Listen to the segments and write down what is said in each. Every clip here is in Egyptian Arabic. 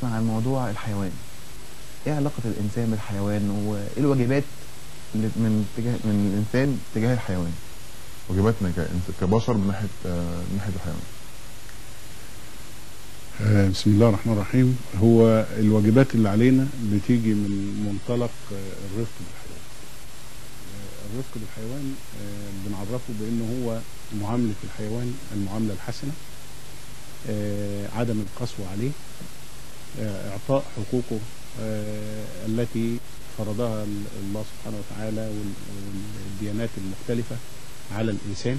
نسمع عن موضوع الحيوان ايه علاقة الانسان بالحيوان وايه الواجبات اللي من تجاه من الانسان تجاه الحيوان واجباتنا كإنس- كبشر من ناحيه آه، من ناحيه الحيوان آه، بسم الله الرحمن الرحيم هو الواجبات اللي علينا بتيجي من منطلق آه، الرفق بالحيوان آه، الرفق بالحيوان آه، بنعرفه بأنه هو معاملة الحيوان المعاملة الحسنة آه، عدم القسوة عليه آه، إعطاء حقوقه آه، التي فرضها ال- الله سبحانه وتعالى وال- والديانات المختلفة على الإنسان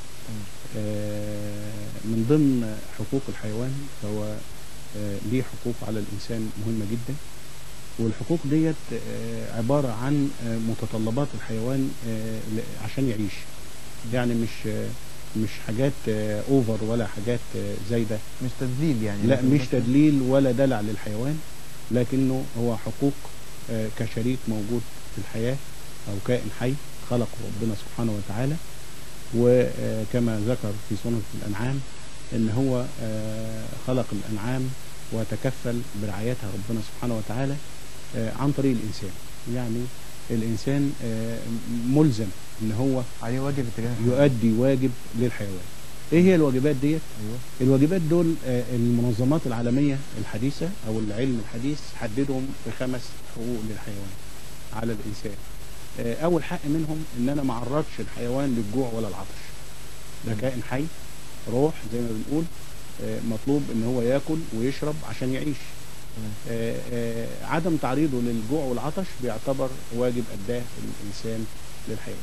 آه، من ضمن حقوق الحيوان فهو آه، ليه حقوق على الإنسان مهمة جدا والحقوق ديت آه، عبارة عن آه، متطلبات الحيوان آه، ل- عشان يعيش يعني مش آه، مش حاجات آه، اوفر ولا حاجات آه، زايده مش تدليل يعني لا لكن مش بس- تدليل ولا دلع للحيوان لكنه هو حقوق آه، كشريك موجود في الحياة أو كائن حي خلقه ربنا سبحانه وتعالى وكما ذكر في سورة الأنعام إن هو آه، خلق الأنعام وتكفل برعايتها ربنا سبحانه وتعالى آه، عن طريق الإنسان يعني الإنسان آه، ملزم إن هو عليه واجب اتجاه الحيوان. يؤدي واجب للحيوان ايه هي الواجبات ديت ايوه الواجبات دول آه، المنظمات العالمية الحديثة أو العلم الحديث حددهم بخمس حقوق للحيوان على الإنسان آه، أول حق منهم إن أنا ما أعرضش الحيوان للجوع ولا العطش ده كائن حي روح زي ما بنقول آه، مطلوب إن هو ياكل ويشرب عشان يعيش تمام. آه، آه، عدم تعريضه للجوع والعطش بيعتبر واجب أداه الإنسان للحيوان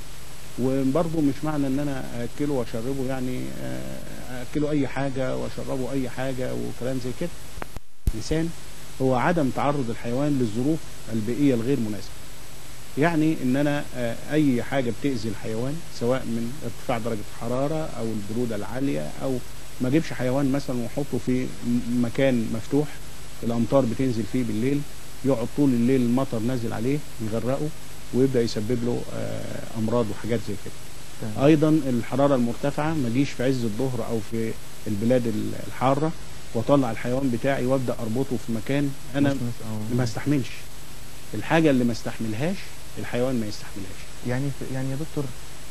وبرضه مش معنى ان انا اكله واشربه يعني آه، اكله اي حاجه واشربه اي حاجه وكلام زي كده الانسان هو عدم تعرض الحيوان للظروف البيئيه الغير مناسبه يعني ان انا آه، اي حاجه بتاذي الحيوان سواء من ارتفاع درجه الحراره او البروده العاليه او ما اجيبش حيوان مثلا واحطه في م- مكان مفتوح الامطار بتنزل فيه بالليل يقعد طول الليل المطر نازل عليه يغرقه ويبدا يسبب له آه، امراض وحاجات زي كده تمام. ايضا الحراره المرتفعه ما اجيش في عز الظهر او في البلاد ال- الحاره واطلع الحيوان بتاعي وابدا اربطه في مكان انا مش مس- أو- ما استحملش الحاجه اللي ما استحملهاش الحيوان ما يستحملهاش يعني في- يعني يا دكتور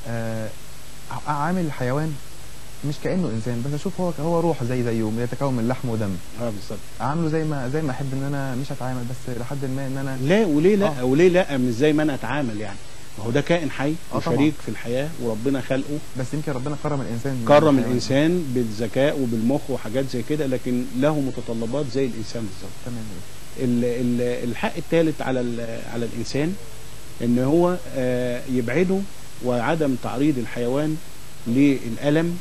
آه ع- عامل الحيوان مش كانه انسان بس اشوف هو هو روح زي زيه يتكون من لحم ودم اه بالظبط عامله زي ما زي ما احب ان انا مش اتعامل بس لحد ما ان انا لا وليه لا آه. وليه لا مش زي ما انا اتعامل يعني ما هو ده كائن حي آه طبعا. وشريك في الحياه وربنا خلقه بس يمكن ربنا كرم الانسان كرم بالحيوان. الانسان بالذكاء وبالمخ وحاجات زي كده لكن له متطلبات زي الانسان بالظبط تمام ال- ال- الحق الثالث على ال- على الانسان ان هو آه، يبعده وعدم تعريض الحيوان للالم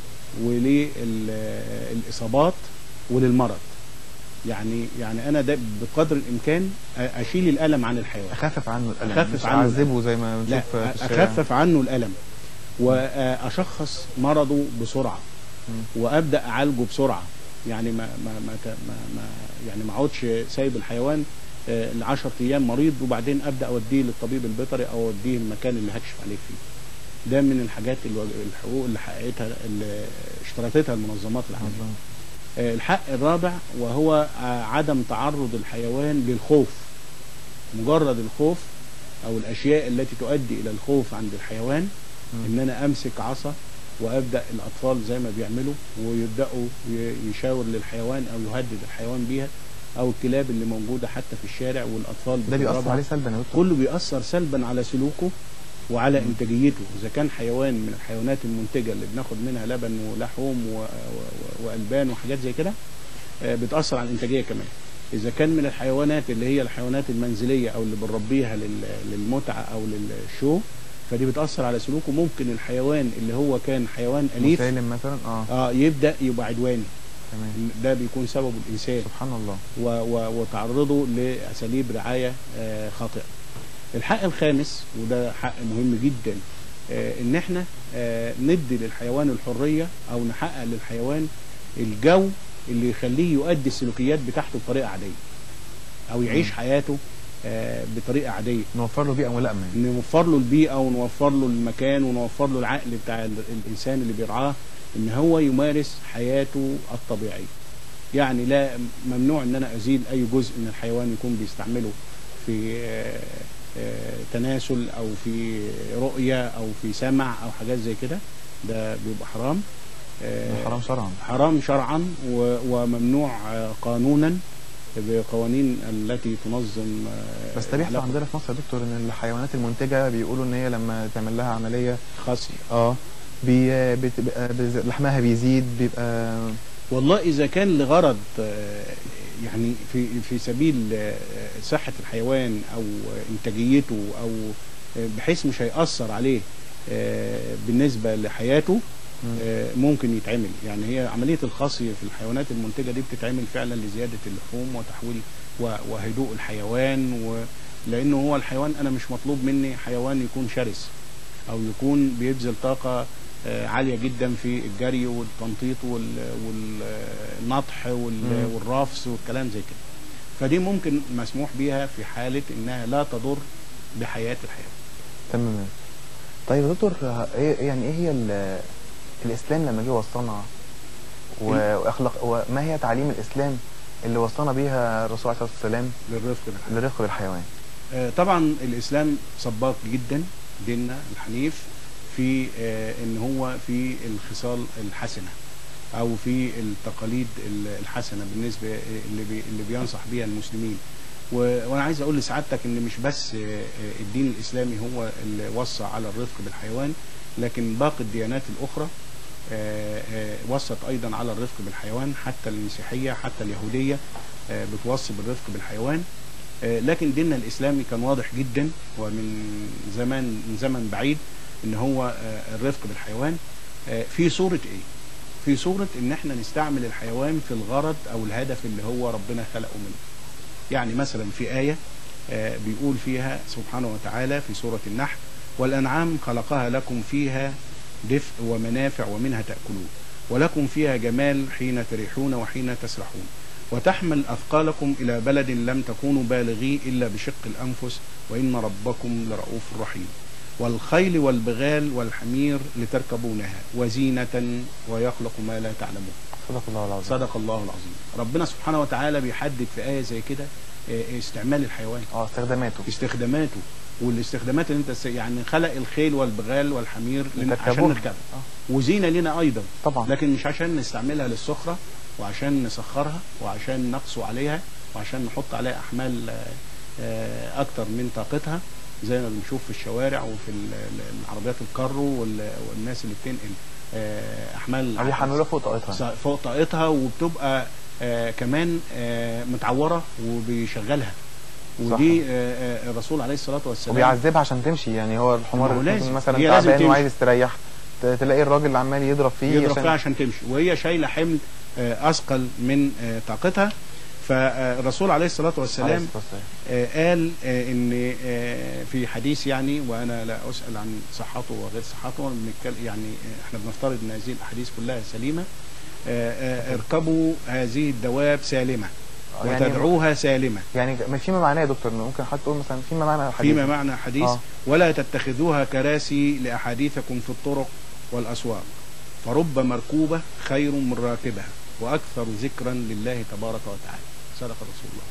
وللاصابات وللمرض يعني يعني انا ده بقدر الامكان أ- اشيل الالم عن الحيوان اخفف عنه الالم أخفف مش عنه اعذبه زي ما لا بنشوف في الشارع اخفف عنه الالم واشخص مرضه بسرعه مم. وابدا اعالجه بسرعه يعني ما ما ما, ت- ما, ما يعني ما اقعدش سايب الحيوان ل 10 ايام مريض وبعدين ابدا اوديه للطبيب البيطري او اوديه المكان اللي هكشف عليه فيه ده من الحاجات الو- الحقوق اللي حققتها اللي اشترطتها المنظمات العالميه مظبوط. آه، الحق الرابع وهو آه، عدم تعرض الحيوان للخوف مجرد الخوف او الاشياء التي تؤدي الى الخوف عند الحيوان مم. ان انا امسك عصا وابدا الاطفال زي ما بيعملوا ويبداوا ي- يشاور للحيوان او يهدد الحيوان بيها او الكلاب اللي موجوده حتى في الشارع والاطفال ده بيأثر بتضربها. عليه سلبا يا دكتور كله بيأثر سلبا على سلوكه وعلى انتاجيته اذا كان حيوان من الحيوانات المنتجه اللي بناخد منها لبن ولحوم و... و... و... والبان وحاجات زي كده آه، بتاثر على الانتاجيه كمان اذا كان من الحيوانات اللي هي الحيوانات المنزليه او اللي بنربيها لل... للمتعه او للشو فدي بتاثر على سلوكه ممكن الحيوان اللي هو كان حيوان اليف مسالم مثلا اه اه يبدا يبقى عدواني تمام ده بيكون سببه الانسان سبحان الله و و وتعرضه لاساليب رعايه آه، خاطئه. الحق الخامس وده حق مهم جدا آه، ان احنا آه، ندي للحيوان الحريه او نحقق للحيوان الجو اللي يخليه يؤدي السلوكيات بتاعته بطريقه عاديه او يعيش مم. حياته آه، بطريقه عاديه نوفر له بيئه ملائمه يعني. نوفر له البيئه ونوفر له المكان ونوفر له العقل بتاع ال- الانسان اللي بيرعاه ان هو يمارس حياته الطبيعيه يعني لا ممنوع ان انا ازيل اي جزء من الحيوان يكون بيستعمله في آه، آه، تناسل او في رؤيه او في سمع او حاجات زي كده ده بيبقى حرام آه، ده حرام شرعا حرام شرعا و- وممنوع آه، قانونا بقوانين التي تنظم آه، بس ده بيحصل العلاقة عندنا في مصر يا دكتور ان الحيوانات المنتجه بيقولوا ان هي لما تعمل لها عمليه خاصة اه بي بتبقى بز- لحمها بيزيد بيبقى والله اذا كان لغرض آه، يعني في في سبيل آه، صحه الحيوان او انتاجيته او آه، بحيث مش هيأثر عليه آه، بالنسبه لحياته مم. آه، ممكن يتعمل يعني هي عمليه الخصي في الحيوانات المنتجه دي بتتعمل فعلا لزياده اللحوم وتحويل و- وهدوء الحيوان و لانه هو الحيوان انا مش مطلوب مني حيوان يكون شرس او يكون بيبذل طاقه آه، عاليه جدا في الجري والتنطيط والنطح مم. والرفس والكلام زي كده فدي ممكن مسموح بيها في حاله انها لا تضر بحياه الحيوان تمام طيب يا دكتور ه- ايه يعني ايه هي ال- الاسلام لما جه وصلنا و- واخلاق وما هي تعاليم الاسلام اللي وصلنا بيها الرسول عليه الصلاه والسلام للرفق بالحيوان للرفق بالحيوان آه، طبعا الاسلام سباق جدا ديننا الحنيف في آه، ان هو في الخصال الحسنه او في التقاليد ال- الحسنه بالنسبه آه، اللي بي اللي بينصح بها المسلمين و- وانا عايز اقول لسعادتك ان مش بس آه، آه، الدين الاسلامي هو اللي وصى على الرفق بالحيوان لكن باقي الديانات الاخرى آه، آه، وصت ايضا على الرفق بالحيوان حتى المسيحيه حتى اليهوديه آه، بتوصي بالرفق بالحيوان آه، لكن ديننا الاسلامي كان واضح جدا ومن زمان من زمن بعيد ان هو آه، الرفق بالحيوان آه، في صوره ايه؟ في صوره ان احنا نستعمل الحيوان في الغرض او الهدف اللي هو ربنا خلقه منه. يعني مثلا في ايه آه، بيقول فيها سبحانه وتعالى في سوره النحل والانعام خلقها لكم فيها دفء ومنافع ومنها تاكلون ولكم فيها جمال حين تريحون وحين تسرحون وتحمل أثقالكم إلى بلد لم تكونوا بالغيه إلا بشق الأنفس وإن ربكم لرؤوف رحيم والخيل والبغال والحمير لتركبونها وزينة ويخلق ما لا تعلمون صدق الله العظيم صدق الله العظيم ربنا سبحانه وتعالى بيحدد في آية زي كده آه، استعمال الحيوان اه استخداماته استخداماته والاستخدامات اللي انت س- يعني خلق الخيل والبغال والحمير لن- عشان لتركبوها. نركبها آه. وزينة لنا أيضا طبعا لكن مش عشان نستعملها للسخرة وعشان نسخرها وعشان نقسو عليها وعشان نحط عليها أحمال آه، آه، أكتر من طاقتها زي ما بنشوف في الشوارع وفي ال- ال- العربيات الكارو وال- والناس اللي بتنقل آه، أحمال بيحملوها فوق طاقتها فوق طاقتها وبتبقى آه، كمان آه، متعورة وبيشغلها ودي آه، آه، الرسول عليه الصلاة والسلام وبيعذبها عشان تمشي يعني هو الحمار ما هو اللي لازم. يكون مثلا هي لازم تعبان تمشي. وعايز يستريح ت- تلاقي الراجل عمال يضرب فيه يضرب عشان فيها عشان تمشي وهي شايله حمل آه، اثقل من آه، طاقتها فالرسول عليه الصلاه عليه والسلام الصلاة والسلام. آه، قال آه، ان آه، في حديث يعني وانا لا اسال عن صحته وغير صحته بنتكلم يعني آه، احنا بنفترض ان هذه الاحاديث كلها سليمه آه، آه، اركبوا هذه الدواب سالمه آه، يعني وتدعوها سالمه يعني ما فيما معناه يا دكتور إنه ممكن حد تقول مثلا فيما معنى الحديث فيما معنى حديث آه. ولا تتخذوها كراسي لأحاديثكم في الطرق والأسواق فرب مركوبة خير من راكبها وأكثر ذكرا لله تبارك وتعالى صدق رسول الله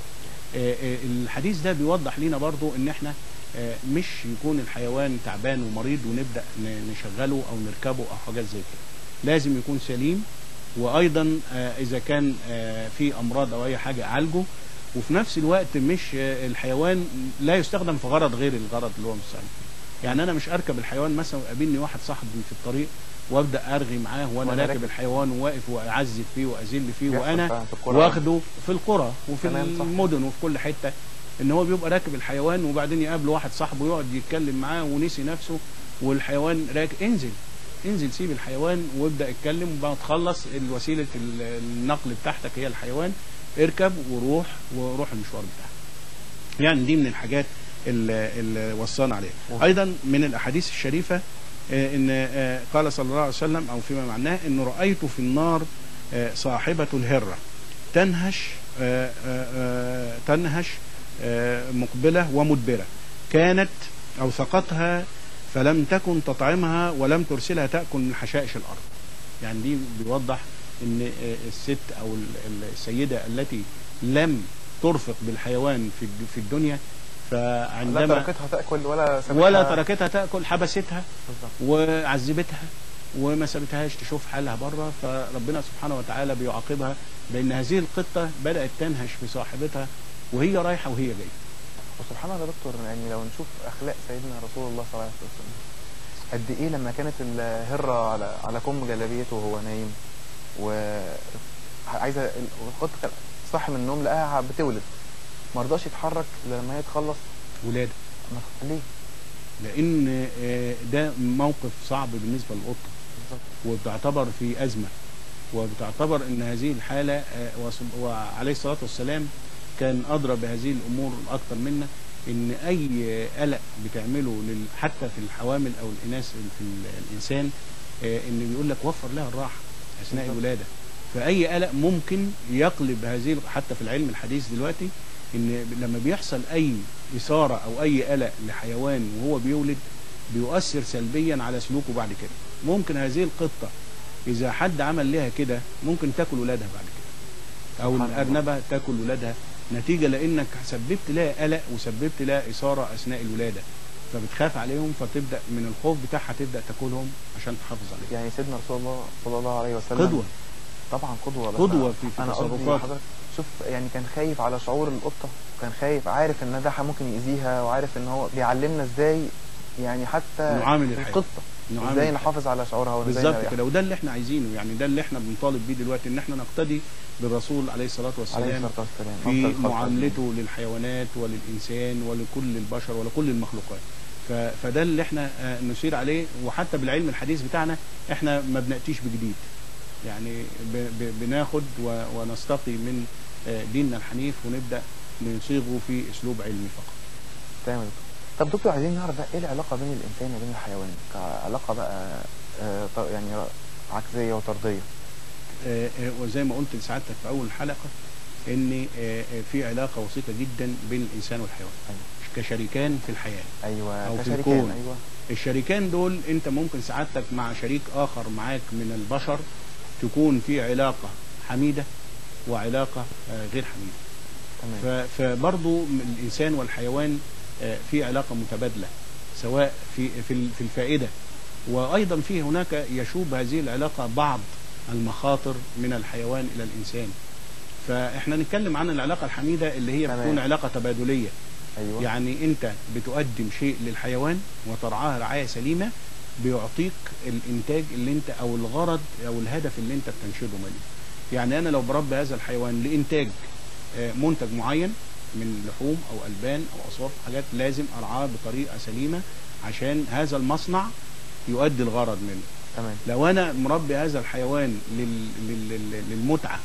آه، آه، الحديث ده بيوضح لنا برضو ان احنا آه، مش يكون الحيوان تعبان ومريض ونبدأ ن- نشغله او نركبه او حاجات زي كده لازم يكون سليم وايضا آه، اذا كان آه، في امراض او اي حاجه اعالجه وفي نفس الوقت مش آه، الحيوان لا يستخدم في غرض غير الغرض اللي هو مستخدم فيه. يعني انا مش اركب الحيوان مثلا ويقابلني واحد صاحبي في الطريق وابدا ارغي معاه وانا وأنا راكب راكب. الحيوان وواقف واعذب فيه واذل فيه بيحصل وانا فعلاً في القرى. واخده في القرى وفي تمام، صح. المدن وفي كل حته ان هو بيبقى راكب الحيوان وبعدين يقابله واحد صاحبه يقعد يتكلم معاه ونسي نفسه والحيوان راكب انزل انزل سيب الحيوان وابدا اتكلم وبعد ما تخلص الوسيله ال- النقل بتاعتك هي الحيوان اركب وروح وروح المشوار بتاعك يعني دي من الحاجات اللي, اللي وصانا عليها وه- ايضا من الاحاديث الشريفه آه، ان آه، قال صلى الله عليه وسلم او فيما معناه انه رايت في النار آه، صاحبه الهره تنهش آه، آه، آه، تنهش آه، مقبله ومدبره كانت اوثقتها فلم تكن تطعمها ولم ترسلها تاكل من حشائش الارض يعني دي بيوضح ان آه، الست او ال- ال- السيده التي لم ترفق بالحيوان في الد- في الدنيا لا فعندما تركتها تاكل ولا سابتها ولا تركتها تاكل حبستها بالظبط. وعذبتها وما سابتهاش تشوف حالها بره فربنا سبحانه وتعالى بيعاقبها بان هذه القطه بدات تنهش في صاحبتها وهي رايحه وهي جايه وسبحان الله يا دكتور يعني لو نشوف اخلاق سيدنا رسول الله صلى الله عليه وسلم قد ايه لما كانت الهره على على كم جلابيته وهو نايم و عايزه القط كان صاحي من النوم لقاها بتولد ما رضاش يتحرك لما هي تخلص ولاده ما- ليه؟ لان آه، ده موقف صعب بالنسبه للقطه بالظبط وبتعتبر في ازمه وبتعتبر ان هذه الحاله آه، وص- وعليه الصلاه والسلام كان ادرى بهذه الامور اكثر منا ان اي قلق بتعمله لل- حتى في الحوامل او الاناث في ال- الانسان آه، ان بيقول لك وفر لها الراحه اثناء بالظبط. الولاده فاي قلق ممكن يقلب هذه ال- حتى في العلم الحديث دلوقتي ان لما بيحصل اي اثاره او اي قلق لحيوان وهو بيولد بيؤثر سلبيا على سلوكه بعد كده ممكن هذه القطه اذا حد عمل لها كده ممكن تاكل ولادها بعد كده او سبحان الله. الارنبه تاكل ولادها نتيجه لانك سببت لها قلق وسببت لها اثاره اثناء الولاده فبتخاف عليهم فتبدا من الخوف بتاعها تبدا تاكلهم عشان تحافظ عليهم يعني سيدنا رسول الله صلى الله عليه وسلم قدوه طبعا قدوه بس قدوة أنا- في- في انا قصدي تصرفاته. حضرتك شوف يعني كان خايف على شعور القطه كان خايف عارف ان ده ممكن يأذيها وعارف ان هو بيعلمنا ازاي يعني حتى نعامل الحيوان. القطه نعامل ازاي الحيوان. نحافظ على شعورها وازاي بالظبط نريحها. كده وده اللي احنا عايزينه يعني ده اللي احنا بنطالب بيه دلوقتي ان احنا نقتدي بالرسول عليه الصلاه عليه والسلام الصلاه والسلام في أفضل الخلق معاملته للحيوانات وللإنسان ولكل البشر ولكل المخلوقات ف- فده اللي احنا آه، نشير عليه وحتى بالعلم الحديث بتاعنا احنا ما بنأتيش بجديد يعني ب- ب- بناخد و- ونستقي من آه، ديننا الحنيف ونبدأ نصيغه في اسلوب علمي فقط تمام يا دكتور. طب دكتور عايزين نعرف بقى ايه العلاقه بين الانسان وبين الحيوان كعلاقه بقى آه، ط- يعني عكسيه وطرديه آه، آه، وزي ما قلت لسعادتك في اول الحلقه ان آه، آه، في علاقه وثيقه جدا بين الانسان والحيوان أيوة. كشريكان في الحياه ايوه أو في كشريكان الكون. ايوه الشريكان دول انت ممكن سعادتك مع شريك اخر معاك من البشر تكون في علاقة حميدة وعلاقة آه، غير حميدة تمام ف- فبرضو الانسان والحيوان آه، في علاقة متبادلة سواء في في ال- في الفائدة وايضا في هناك يشوب هذه العلاقة بعض المخاطر من الحيوان الى الانسان فاحنا نتكلم عن العلاقة الحميدة اللي هي تمام. بتكون علاقة تبادلية ايوه يعني انت بتقدم شيء للحيوان وترعاه رعايه سليمه بيعطيك الانتاج اللي انت او الغرض او الهدف اللي انت بتنشده منه يعني انا لو بربي هذا الحيوان لانتاج آه، منتج معين من لحوم او البان او اصواف حاجات لازم ارعاه بطريقه سليمه عشان هذا المصنع يؤدي الغرض منه تمام لو انا مربي هذا الحيوان لل... لل... لل- للمتعه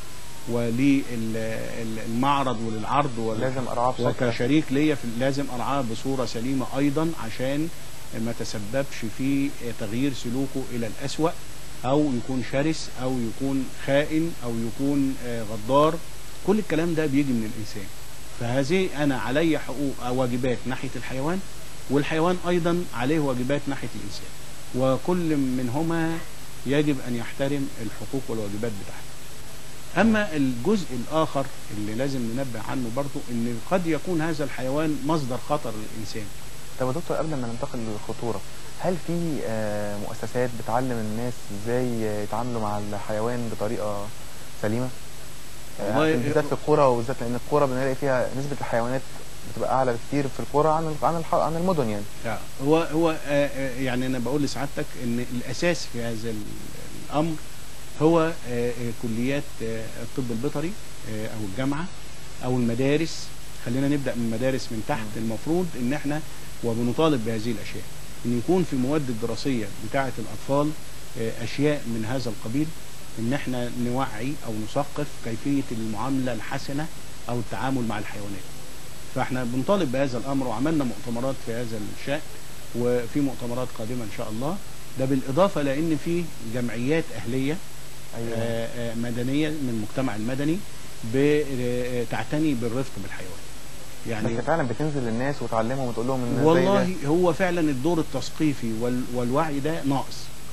وللمعرض وللعرض ول... لازم ارعاه بشكل وكشريك ليا في لازم ارعاه بصوره سليمه ايضا عشان ما تسببش في تغيير سلوكه الى الاسوا او يكون شرس او يكون خائن او يكون آه، غدار كل الكلام ده بيجي من الانسان فهذه انا علي حقوق او واجبات ناحيه الحيوان والحيوان ايضا عليه واجبات ناحيه الانسان وكل منهما يجب ان يحترم الحقوق والواجبات بتاعته اما الجزء الاخر اللي لازم ننبه عنه برضو ان قد يكون هذا الحيوان مصدر خطر للانسان طب يا دكتور قبل ما ننتقل للخطوره هل في آه، مؤسسات بتعلم الناس ازاي آه، يتعاملوا مع الحيوان بطريقه سليمه؟ آه، والله- بالذات في القرى وبالذات لان القرى بنلاقي فيها نسبه الحيوانات بتبقى اعلى بكتير في القرى عن ال- عن الح- عن المدن يعني لا، هو هو آه، آه، يعني انا بقول لسعادتك ان الاساس في هذا ال- الامر هو آه، آه، كليات آه، الطب البيطري آه، او الجامعه او المدارس خلينا نبدا من المدارس من تحت المفروض ان احنا وبنطالب بهذه الاشياء ان يكون في مواد الدراسيه بتاعه الاطفال آه، اشياء من هذا القبيل ان احنا نوعي او نثقف كيفيه المعامله الحسنه او التعامل مع الحيوانات فاحنا بنطالب بهذا الامر وعملنا مؤتمرات في هذا الشان وفي مؤتمرات قادمه ان شاء الله ده بالاضافه لان في جمعيات اهليه ايوه آه، آه، مدنيه من المجتمع المدني ب- آه، تعتني بالرفق بالحيوان يعني بس فعلا بتنزل للناس وتعلمهم وتقول لهم ان زي والله ده- هو فعلا الدور التثقيفي وال- والوعي ده ناقص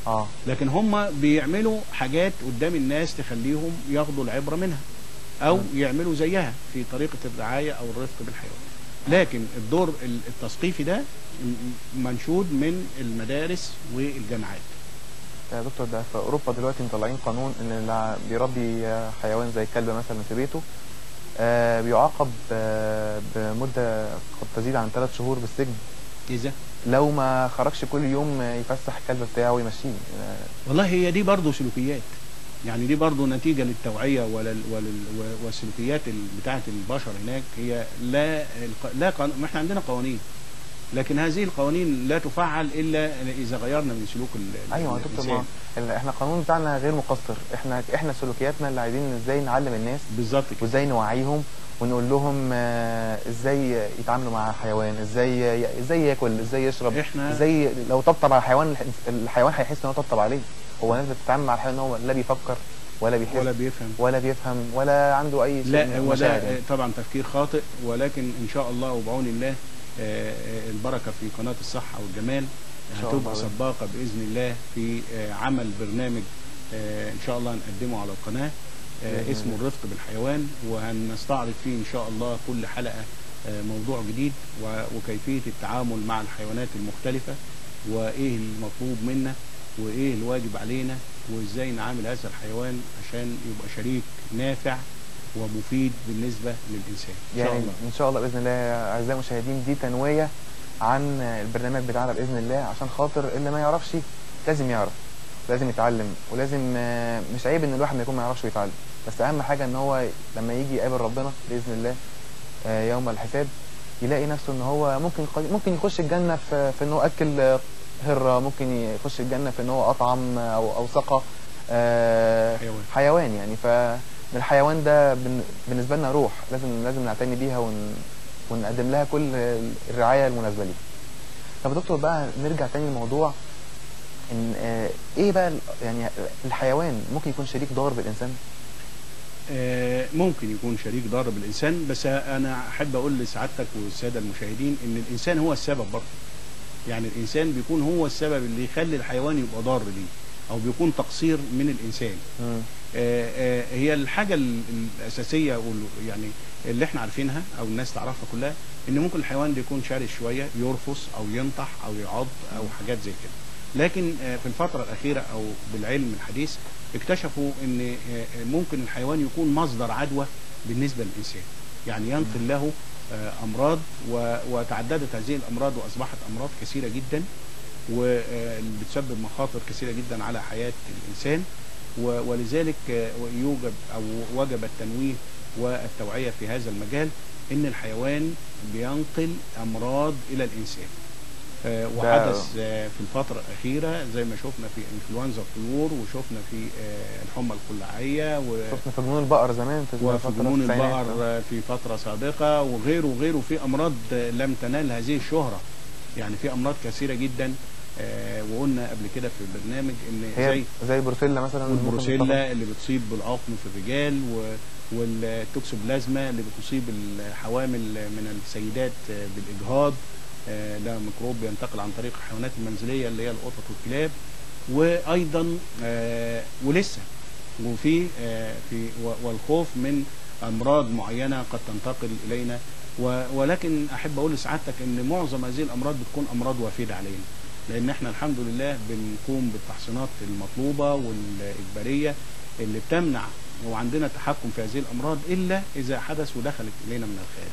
اه لكن هم بيعملوا حاجات قدام الناس تخليهم ياخدوا العبره منها او يعملوا زيها في طريقه الرعايه او الرفق بالحيوان لكن الدور ال- التثقيفي ده م- منشود من المدارس والجامعات يا دكتور ده في اوروبا دلوقتي مطلعين قانون ان اللي بيربي آه، حيوان زي الكلب مثلا في بيته آه بيعاقب آه بمده قد تزيد عن ثلاث شهور بالسجن اذا لو ما خرجش كل يوم آه، يفسح الكلب بتاعه ويمشيه آه والله هي دي برضه سلوكيات يعني دي برضه نتيجة للتوعية ولا ولل و- والسلوكيات ال- بتاعة البشر هناك هي لا الق- لا قانون ما احنا عندنا قوانين لكن هذه القوانين لا تفعل الا اذا غيرنا من سلوك ال- ال- ايوه يا دكتور ما الانسان ال- احنا القانون بتاعنا غير مقصر احنا احنا سلوكياتنا اللي عايزين ازاي نعلم الناس بالظبط كده وازاي نوعيهم ونقول لهم آه، ازاي يتعاملوا مع الحيوان ازاي ازاي ياكل ازاي يشرب احنا ازاي لو طبطب على الحيوان الحيوان هيحس ان هو طبطب عليه هو الناس بتتعامل مع الحيوان ان هو لا بيفكر ولا بيحس ولا ولا, بيفهم ولا بيفهم ولا عنده اي شيء لا من هو المشاعر ده يعني. طبعا تفكير خاطئ ولكن ان شاء الله وبعون الله آه، آه، البركه في قناه الصحه والجمال إن شاء هتبقى الله. سباقه باذن الله في آه، عمل برنامج آه، ان شاء الله نقدمه على القناه آه، بإذن اسمه الله. الرفق بالحيوان وهنستعرض فيه ان شاء الله كل حلقه آه، موضوع جديد و- وكيفيه التعامل مع الحيوانات المختلفه وايه المطلوب منا وايه الواجب علينا وازاي نعامل هذا الحيوان عشان يبقى شريك نافع ومفيد بالنسبه للانسان ان شاء يعني الله ان شاء الله باذن الله اعزائي المشاهدين دي تنويه عن البرنامج بتاعنا باذن الله عشان خاطر اللي ما يعرفش لازم يعرف لازم يتعلم ولازم آه، مش عيب ان الواحد ما يكون ما يعرفش ويتعلم بس اهم حاجه ان هو لما يجي يقابل ربنا باذن الله آه، يوم الحساب يلاقي نفسه ان هو ممكن ممكن يخش الجنه في في انه اكل آه، هره ممكن يخش الجنه في ان هو اطعم او او سقى آه، حيوان. حيوان يعني فالحيوان ده بن- بالنسبه لنا روح لازم لازم نعتني بيها ون ونقدم لها كل الرعايه المناسبه ليها. طب يا دكتور بقى نرجع تاني للموضوع ان آه، ايه بقى ال- يعني الحيوان ممكن يكون شريك ضار بالانسان؟ آه، ممكن يكون شريك ضار بالانسان بس انا احب اقول لسعادتك والساده المشاهدين ان الانسان هو السبب برضه يعني الانسان بيكون هو السبب اللي يخلي الحيوان يبقى ضار ليه او بيكون تقصير من الانسان مم. آه، آه، هي الحاجه ال- الاساسيه وال- يعني اللي احنا عارفينها او الناس تعرفها كلها ان ممكن الحيوان ده يكون شرس شويه يرفص او ينطح او يعض او حاجات زي كده لكن آه، في الفتره الاخيره او بالعلم الحديث اكتشفوا ان آه، آه، ممكن الحيوان يكون مصدر عدوى بالنسبه للانسان يعني ينقل له آه، امراض و- وتعددت هذه الامراض واصبحت امراض كثيره جدا واللي بتسبب مخاطر كثيره جدا على حياه الانسان و- ولذلك آه، يوجب او وجب التنويه والتوعيه في هذا المجال ان الحيوان بينقل امراض الى الانسان آه، وحدث آه، في الفترة الأخيرة زي ما شفنا في انفلونزا الطيور وشفنا في آه، الحمى القلاعية و- شفنا في جنون البقر زمان في وفي فترة جنون التسعينات. البقر آه، في فترة سابقة وغيره وغيره في أمراض آه، لم تنال هذه الشهرة يعني في أمراض كثيرة جدا آه، وقلنا قبل كده في البرنامج إن زي هي زي البروسيلا مثلا ممكن تطلع- والبروسيلا اللي بتصيب بالعقم في الرجال و- والتوكسوبلازما اللي بتصيب الحوامل من السيدات آه، بالاجهاض آه، ده ميكروب بينتقل عن طريق الحيوانات المنزليه اللي هي القطط والكلاب وايضا آه، ولسه وفي آه، في و- والخوف من امراض معينه قد تنتقل الينا و- ولكن احب اقول لسعادتك ان معظم هذه الامراض بتكون امراض وافده علينا لان احنا الحمد لله بنقوم بالتحصينات المطلوبه والاجباريه اللي بتمنع وعندنا تحكم في هذه الامراض الا اذا حدث ودخلت الينا من الخارج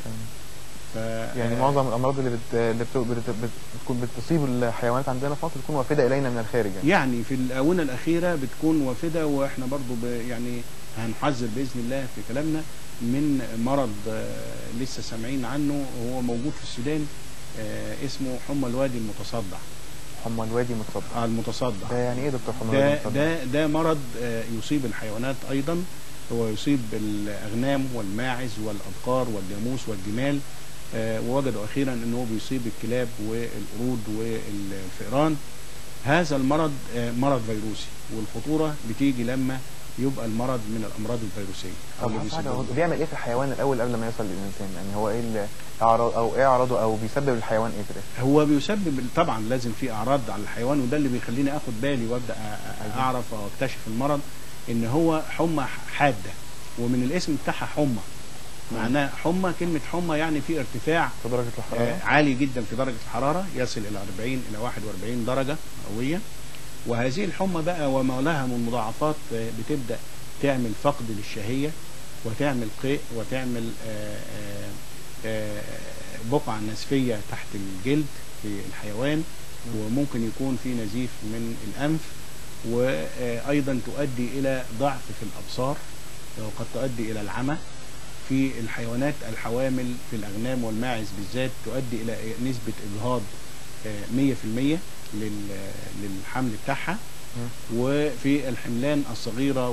ف يعني معظم الامراض اللي بت... اللي بت... بت... بت... بتكون بتصيب الحيوانات عندنا في مصر بتكون وافده الينا من الخارج يعني يعني في الاونه الاخيره بتكون وافده واحنا برضو ب يعني هنحذر باذن الله في كلامنا من مرض آه، لسه سامعين عنه وهو موجود في السودان آه، اسمه حمى الوادي المتصدع حمى الوادي متصدع آه، المتصدع ده يعني ايه دكتور حمى الوادي ده متصدع؟ ده ده مرض آه، يصيب الحيوانات ايضا هو يصيب الاغنام والماعز والابقار والجاموس والجمال آه، ووجدوا اخيرا ان هو بيصيب الكلاب والقرود والفئران هذا المرض آه، مرض فيروسي والخطوره بتيجي لما يبقى المرض من الامراض الفيروسيه أو طب اللي حضرتك هو بيسبب- بيعمل ايه في الحيوان الاول قبل ما يوصل للانسان يعني هو ايه ال- اعراض او ايه اعراضه او بيسبب الحيوان ايه في الاخر هو بيسبب طبعا لازم في اعراض على الحيوان وده اللي بيخليني اخد بالي وابدا أ- أ- اعرف او اكتشف المرض ان هو حمى حاده ومن الاسم بتاعها حمى معناه حمى كلمه حمى يعني في ارتفاع في درجه آه، الحراره عالي جدا في درجه الحراره يصل الى 40 الى 41 درجه مئويه وهذه الحمى بقى وما لها من مضاعفات آه، بتبدا تعمل فقد للشهيه وتعمل قيء وتعمل آه، آه، آه، بقع نسفيه تحت الجلد في الحيوان وممكن يكون في نزيف من الانف وايضا تؤدي الى ضعف في الابصار وقد تؤدي الى العمى في الحيوانات الحوامل في الاغنام والماعز بالذات تؤدي الى نسبه اجهاض آه، 100% لل- للحمل بتاعها وفي الحملان الصغيره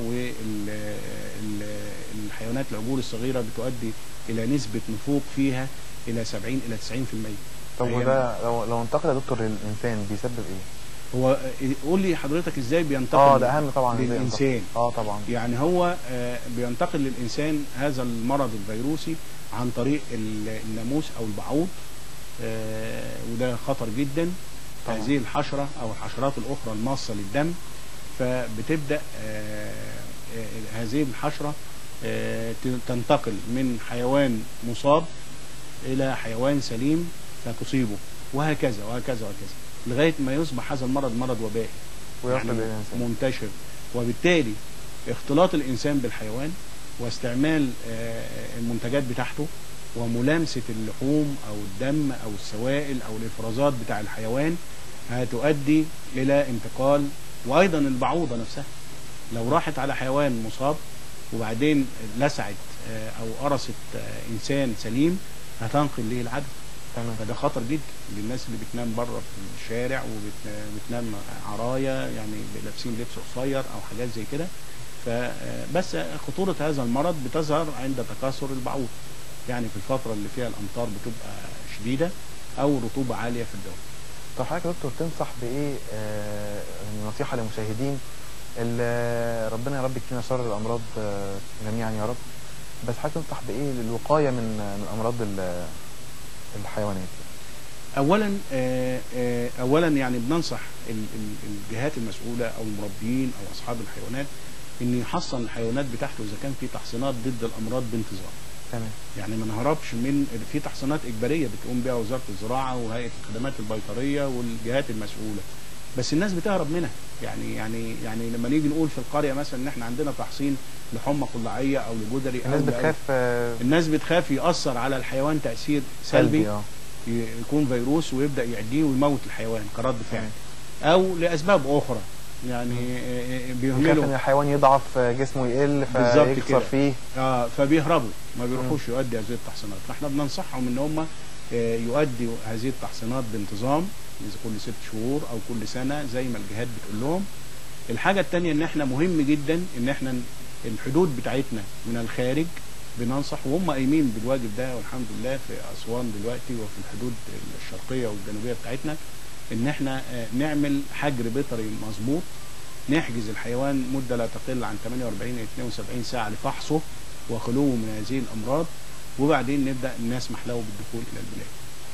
والحيوانات العجول الصغيره بتؤدي الى نسبه نفوق فيها الى 70 الى 90% طب هي- وده لو لو انتقل يا دكتور للانسان بيسبب ايه؟ هو قول لي حضرتك ازاي بينتقل اه ده اهم طبعا إزاي ينتقل. للانسان اه طبعا يعني هو آه، بينتقل للإنسان هذا المرض الفيروسي عن طريق ال- الناموس أو البعوض آه، وده خطر جدا طبعا. هذه الحشرة أو الحشرات الأخرى الماصة للدم فبتبدأ آه، آه، هذه الحشرة آه، ت- تنتقل من حيوان مصاب إلى حيوان سليم فتصيبه وهكذا وهكذا وهكذا لغاية ما يصبح هذا المرض مرض وبائي ويصل يعني للانسان منتشر وبالتالي اختلاط الانسان بالحيوان واستعمال آه، المنتجات بتاعته وملامسه اللحوم او الدم او السوائل او الافرازات بتاع الحيوان هتؤدي الى انتقال وايضا البعوضه نفسها لو راحت على حيوان مصاب وبعدين لسعت آه، او قرصت آه، انسان سليم هتنقل له العدوى تمام فده خطر جدا للناس اللي بتنام بره في الشارع وبتنام عرايا يعني لابسين لبس قصير او حاجات زي كده فبس خطوره هذا المرض بتظهر عند تكاثر البعوض يعني في الفتره اللي فيها الامطار بتبقى شديده او رطوبه عاليه في الجو طب حضرتك يا دكتور تنصح بايه آه يعني نصيحه للمشاهدين اللي ربنا يا رب يكفينا شر الامراض آه جميعا يا رب بس حضرتك تنصح بايه للوقايه من من امراض ال- الحيوانات اولا آه، آه، اولا يعني بننصح ال- ال- الجهات المسؤوله او المربيين او اصحاب الحيوانات ان يحصن الحيوانات بتاعته اذا كان في تحصينات ضد الامراض بانتظام تمام يعني ما نهربش من في تحصينات اجباريه بتقوم بها وزاره الزراعه وهيئه الخدمات البيطريه والجهات المسؤوله بس الناس بتهرب منها يعني يعني يعني لما نيجي نقول في القريه مثلا ان احنا عندنا تحصين لحمى قلعيه او لجدري او الناس لأو- بتخاف آه الناس بتخاف ياثر على الحيوان تاثير سلبي اه ي- يكون فيروس ويبدا يعديه ويموت الحيوان كرد فعل او لاسباب اخرى يعني آه، آه، بيخاف ان بيهملوا الحيوان يضعف آه، جسمه يقل بالظبط فيكسر كده. فيه اه فبيهربوا ما بيروحوش يؤدي هذه التحصينات فاحنا بننصحهم ان هم آه، يؤدوا هذه التحصينات بانتظام إذا كل ست شهور او كل سنه زي ما الجهات بتقول لهم الحاجه الثانيه ان احنا مهم جدا ان احنا الحدود بتاعتنا من الخارج بننصح وهم قايمين بالواجب ده والحمد لله في اسوان دلوقتي وفي الحدود الشرقيه والجنوبيه بتاعتنا ان احنا آه، نعمل حجر بيطري مظبوط نحجز الحيوان مده لا تقل عن 48 الى 72 ساعه لفحصه وخلوه من هذه الامراض وبعدين نبدا نسمح له بالدخول الى البلاد.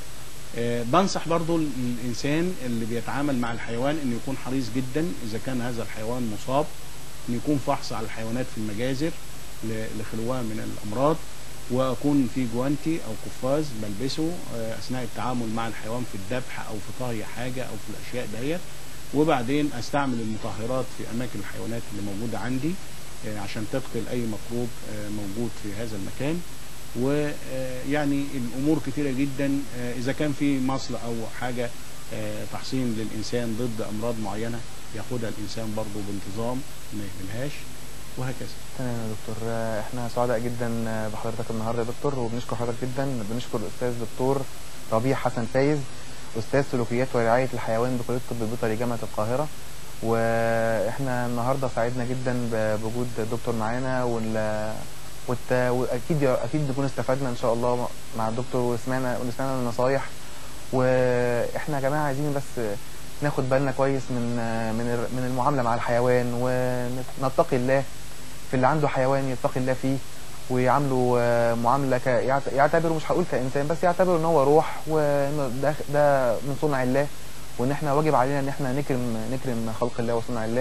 آه، بنصح برضو الانسان اللي بيتعامل مع الحيوان انه يكون حريص جدا اذا كان هذا الحيوان مصاب ان يكون فحص على الحيوانات في المجازر ل- لخلوها من الامراض واكون في جوانتي او قفاز بلبسه آه، اثناء التعامل مع الحيوان في الذبح او في طهي حاجه او في الاشياء ديت وبعدين استعمل المطهرات في اماكن الحيوانات اللي موجوده عندي آه، عشان تقتل اي ميكروب آه، موجود في هذا المكان ويعني الامور كثيره جدا آه، اذا كان في مصل او حاجه آه، تحصين للانسان ضد امراض معينه ياخدها الانسان برضه بانتظام ما يهملهاش وهكذا تمام يا دكتور آه، احنا سعداء جدا آه، بحضرتك النهارده يا دكتور وبنشكر حضرتك جدا بنشكر الاستاذ دكتور ربيع حسن فايز استاذ سلوكيات ورعايه الحيوان بكليه الطب البيطري جامعه القاهره واحنا النهارده سعدنا جدا ب- بوجود الدكتور معانا وال والت... واكيد اكيد نكون استفدنا ان شاء الله مع الدكتور وسمعنا وسمعنا النصايح واحنا يا جماعه عايزين بس ناخد بالنا كويس من من ال- من المعامله مع الحيوان ونتقي الله في اللي عنده حيوان يتقي الله فيه ويعامله آه، معامله ك... يعت- يعتبره مش هقول كانسان بس يعتبره ان هو روح وانه ده ده من صنع الله وان احنا واجب علينا ان احنا نكرم نكرم خلق الله وصنع الله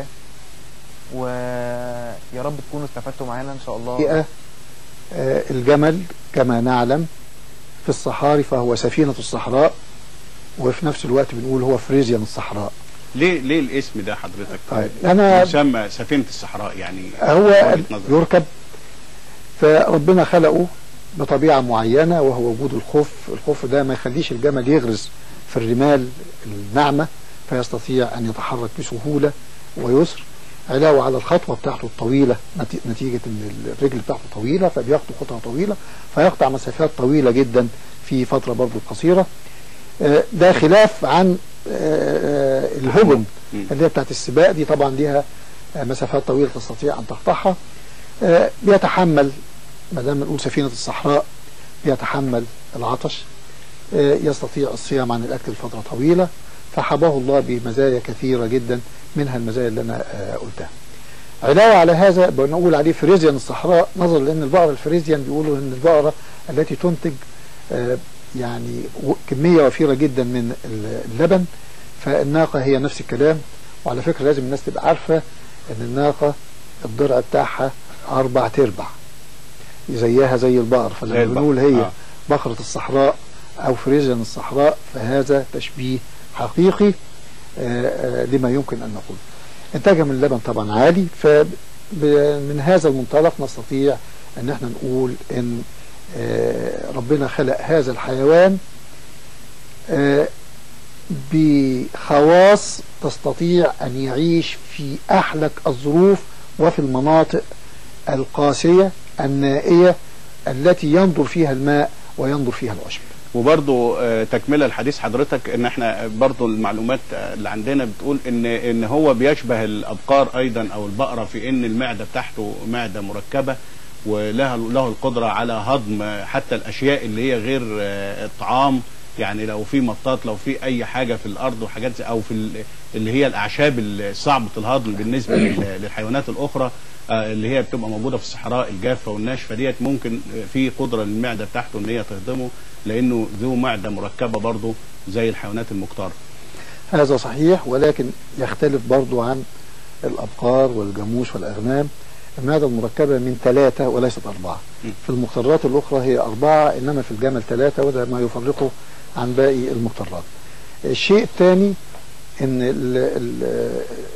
ويا رب تكونوا استفدتوا معانا ان شاء الله الحقيقة آه، الجمل كما نعلم في الصحاري فهو سفينة الصحراء وفي نفس الوقت بنقول هو فريزيان الصحراء ليه ليه الاسم ده حضرتك طيب، أنا- يسمى سفينه الصحراء يعني هو وجهة نظر. يركب فربنا خلقه بطبيعة معينة وهو وجود الخف الخف ده ما يخليش الجمل يغرز في الرمال الناعمة فيستطيع أن يتحرك بسهولة ويسر علاوة على الخطوة بتاعته الطويلة نتي- نتيجة أن الرجل بتاعته طويلة فبيخطو خطوة طويلة فيقطع مسافات طويلة جدا في فترة برضو قصيرة آه، ده خلاف عن آه، آه، الهجم مم. اللي هي بتاعت السباق دي طبعا ليها آه، مسافات طويلة تستطيع أن تقطعها آه، بيتحمل ما دام نقول سفينة الصحراء بيتحمل العطش آه، يستطيع الصيام عن الأكل لفترة طويلة فحباه الله بمزايا كثيرة جدا منها المزايا اللي أنا آه، قلتها علاوة على هذا بنقول عليه فريزيان الصحراء نظرا لأن البقرة الفريزيان بيقولوا أن البقرة التي تنتج آه، يعني و- كمية وفيرة جدا من ال- اللبن فالناقة هي نفس الكلام وعلى فكرة لازم الناس تبقى عارفة أن الناقة الضرع بتاعها أربع تربع زيها زي البقر زي فلما البقر. بنقول هي آه. بقرة الصحراء أو فريزيان الصحراء فهذا تشبيه حقيقي آه، آه، لما يمكن أن نقول إنتاجها من اللبن طبعا عالي فمن هذا المنطلق نستطيع أن احنا نقول أن آه، ربنا خلق هذا الحيوان آه، بخواص تستطيع أن يعيش في أحلك الظروف وفي المناطق القاسية النائية التي ينظر فيها الماء وينظر فيها العشب وبرضو آه، تكملة الحديث حضرتك ان احنا برضو المعلومات آه، اللي عندنا بتقول ان ان هو بيشبه الابقار ايضا او البقرة في ان المعدة بتاعته معدة مركبة ولها له القدرة على هضم آه، حتى الاشياء اللي هي غير آه، الطعام يعني لو في مطاط لو في اي حاجة في الارض وحاجات زي- او في ال- اللي هي الاعشاب الصعبة الهضم بالنسبة لل- للحيوانات الاخرى آه، اللي هي بتبقى موجودة في الصحراء الجافة والناشفة ديت ممكن آه، في قدرة للمعدة بتاعته ان هي تهضمه لانه ذو معده مركبه برضه زي الحيوانات المختاره هذا صحيح ولكن يختلف برضو عن الأبقار والجاموس والأغنام المعدة المركبة من ثلاثة وليست أربعة م. في المقترات الأخرى هي أربعة إنما في الجمل ثلاثة وده ما يفرقه عن باقي المقترات الشيء الثاني إن ال ال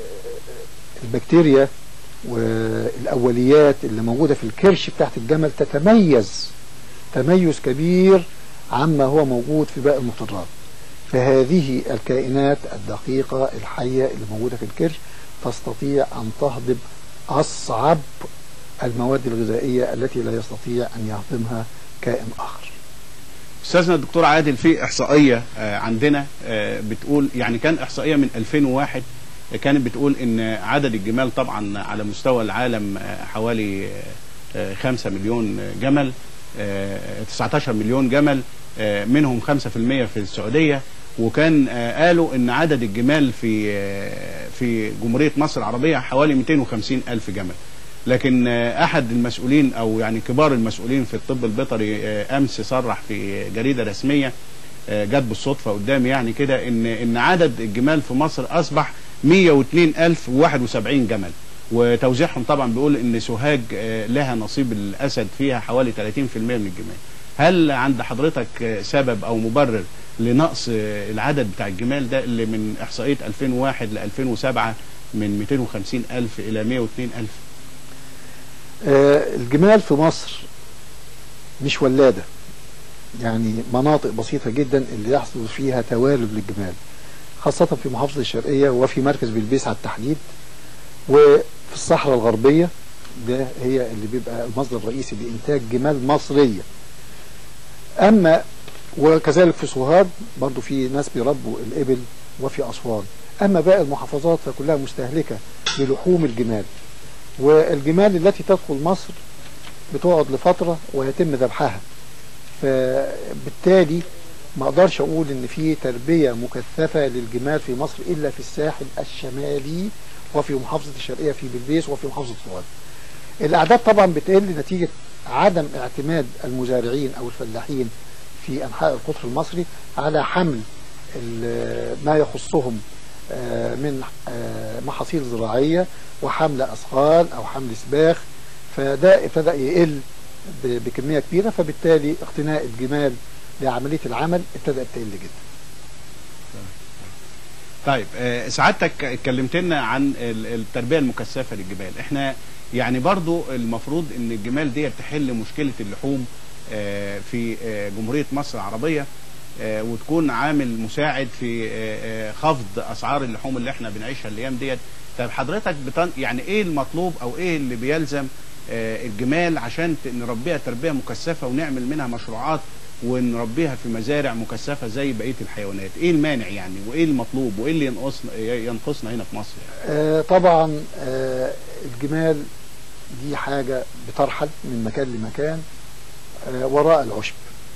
البكتيريا والأوليات اللي موجودة في الكرش بتاعت الجمل تتميز تميز كبير عما هو موجود في باقي المقترات فهذه الكائنات الدقيقة الحية اللي موجودة في الكرش تستطيع أن تهضم أصعب المواد الغذائية التي لا يستطيع أن يهضمها كائن آخر استاذنا الدكتور عادل في احصائيه آه، عندنا آه، بتقول يعني كان احصائيه من 2001 كانت بتقول ان عدد الجمال طبعا على مستوى العالم آه، حوالي 5 مليون جمل آه، 19 مليون جمل آه، منهم 5% في السعوديه وكان آه، قالوا ان عدد الجمال في آه، في جمهوريه مصر العربيه حوالي 250 الف جمل لكن آه، احد المسؤولين او يعني كبار المسؤولين في الطب البيطري آه، امس صرح في جريده رسميه آه، جت بالصدفه قدامي يعني كده ان ان عدد الجمال في مصر اصبح 102071 جمل وتوزيعهم طبعا بيقول ان سوهاج آه، لها نصيب الاسد فيها حوالي 30% من الجمال هل عند حضرتك آه، سبب او مبرر لنقص آه، العدد بتاع الجمال ده اللي من احصائيه 2001 ل 2007 من 250 الف الى 102 الف آه، الجمال في مصر مش ولادة يعني مناطق بسيطة جدا اللي يحصل فيها توالد للجمال خاصة في محافظة الشرقية وفي مركز بلبيس على التحديد وفي الصحراء الغربية ده هي اللي بيبقى المصدر الرئيسي لإنتاج جمال مصرية أما وكذلك في سوهاج برضو في ناس بيربوا الإبل وفي أسوان أما باقي المحافظات فكلها مستهلكة للحوم الجمال والجمال التي تدخل مصر بتقعد لفترة ويتم ذبحها فبالتالي ما اقدرش اقول ان في تربية مكثفة للجمال في مصر الا في الساحل الشمالي وفي محافظة الشرقية في بلبيس وفي محافظة سوهاج الاعداد طبعا بتقل نتيجه عدم اعتماد المزارعين او الفلاحين في انحاء القطر المصري على حمل ال- ما يخصهم آه، من آه، محاصيل زراعيه وحمل اثقال او حمل سباخ فده ابتدى يقل ب- بكميه كبيره فبالتالي اقتناء الجمال لعمليه العمل ابتدات تقل جدا. طيب آه، سعادتك اتكلمت لنا عن ال- التربيه المكثفه للجمال احنا يعني برضو المفروض ان الجمال دي تحل مشكله اللحوم آه، في آه، جمهوريه مصر العربيه آه، وتكون عامل مساعد في آه، آه، خفض اسعار اللحوم اللي احنا بنعيشها الايام ديت طيب حضرتك بتن... يعني ايه المطلوب او ايه اللي بيلزم آه، الجمال عشان ت- نربيها تربيه مكثفه ونعمل منها مشروعات ونربيها في مزارع مكثفه زي بقيه الحيوانات ايه المانع يعني وايه المطلوب وايه اللي ينقصنا ينقصنا هنا في مصر يعني؟ آه، طبعا آه، الجمال دي حاجة بترحل من مكان لمكان آه، وراء العشب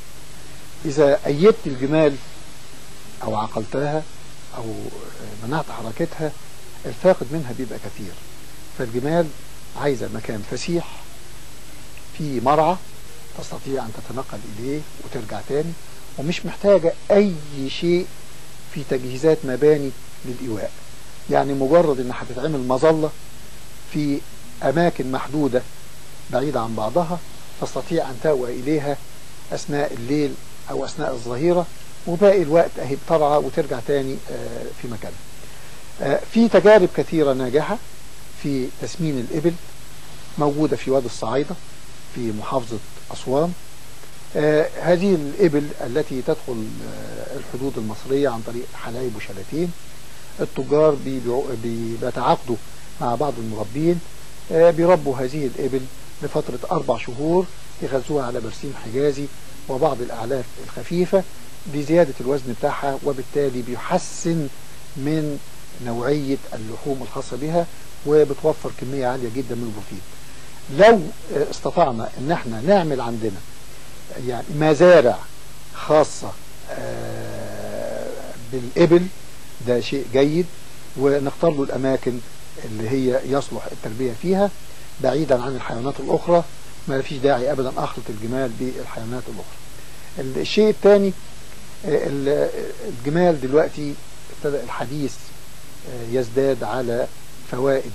إذا أيدت الجمال أو عقلتها أو آه، منعت حركتها الفاقد منها بيبقى كثير فالجمال عايزة مكان فسيح فيه مرعى تستطيع أن تتنقل إليه وترجع تاني ومش محتاجة أي شيء في تجهيزات مباني للإيواء يعني مجرد ان هتتعمل مظله في اماكن محدوده بعيده عن بعضها تستطيع ان تأوى اليها اثناء الليل او اثناء الظهيره وباقي الوقت اهي بترعى وترجع تاني آه، في مكانها. آه، في تجارب كثيره ناجحه في تسمين الابل موجوده في وادي الصعايده في محافظه اسوان. آه، هذه الابل التي تدخل آه، الحدود المصريه عن طريق حلايب وشلاتين التجار بيبيعوا- بي- بيتعاقدوا مع بعض المربين آه، بيربوا هذه الإبل لفترة أربع شهور يغذوها على برسيم حجازي وبعض الأعلاف الخفيفة لزيادة الوزن بتاعها وبالتالي بيحسن من نوعية اللحوم الخاصة بها وبتوفر كمية عالية جدا من البروتين لو آه، استطعنا ان احنا نعمل عندنا يعني مزارع خاصة آه، بالإبل ده شيء جيد ونختار له الأماكن اللي هي يصلح التربية فيها بعيدا عن الحيوانات الأخرى ما فيش داعي أبدا أخلط الجمال بالحيوانات الأخرى الشيء الثاني آه، ال- الجمال دلوقتي ابتدأ الحديث آه، يزداد على فوائد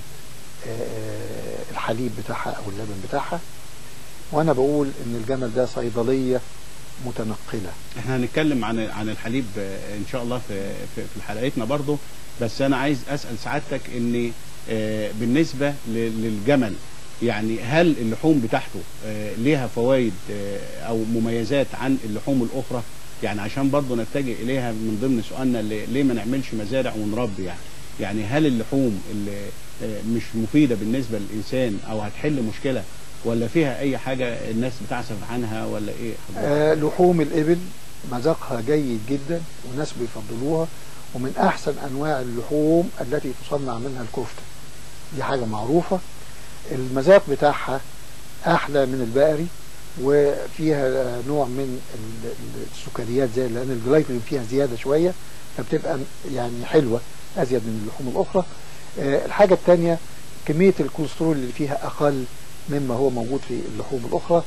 آه، الحليب بتاعها أو اللبن بتاعها وأنا بقول إن الجمل ده صيدلية متنقلة احنا هنتكلم عن عن الحليب آه، ان شاء الله في في, في حلقتنا برضو بس انا عايز اسال سعادتك ان آه، بالنسبه ل- للجمل يعني هل اللحوم بتاعته آه، ليها فوائد آه، او مميزات عن اللحوم الاخرى يعني عشان برضو نتجه اليها من ضمن سؤالنا اللي- ليه ما نعملش مزارع ونربي يعني يعني هل اللحوم اللي آه، مش مفيده بالنسبه للانسان او هتحل مشكله ولا فيها اي حاجه الناس بتعسف عنها ولا ايه حضرتك؟ آه، لحوم الإبل مذاقها جيد جدا والناس بيفضلوها ومن أحسن أنواع اللحوم التي تصنع منها الكفتة دي حاجة معروفة المذاق بتاعها أحلى من البقري وفيها آه، نوع من ال- ال- السكريات زي لأن الجلايكوجين فيها زيادة شوية فبتبقى يعني حلوة أزيد من اللحوم الأخرى آه، الحاجة الثانية كمية الكوليسترول اللي فيها أقل مما هو موجود في اللحوم الأخرى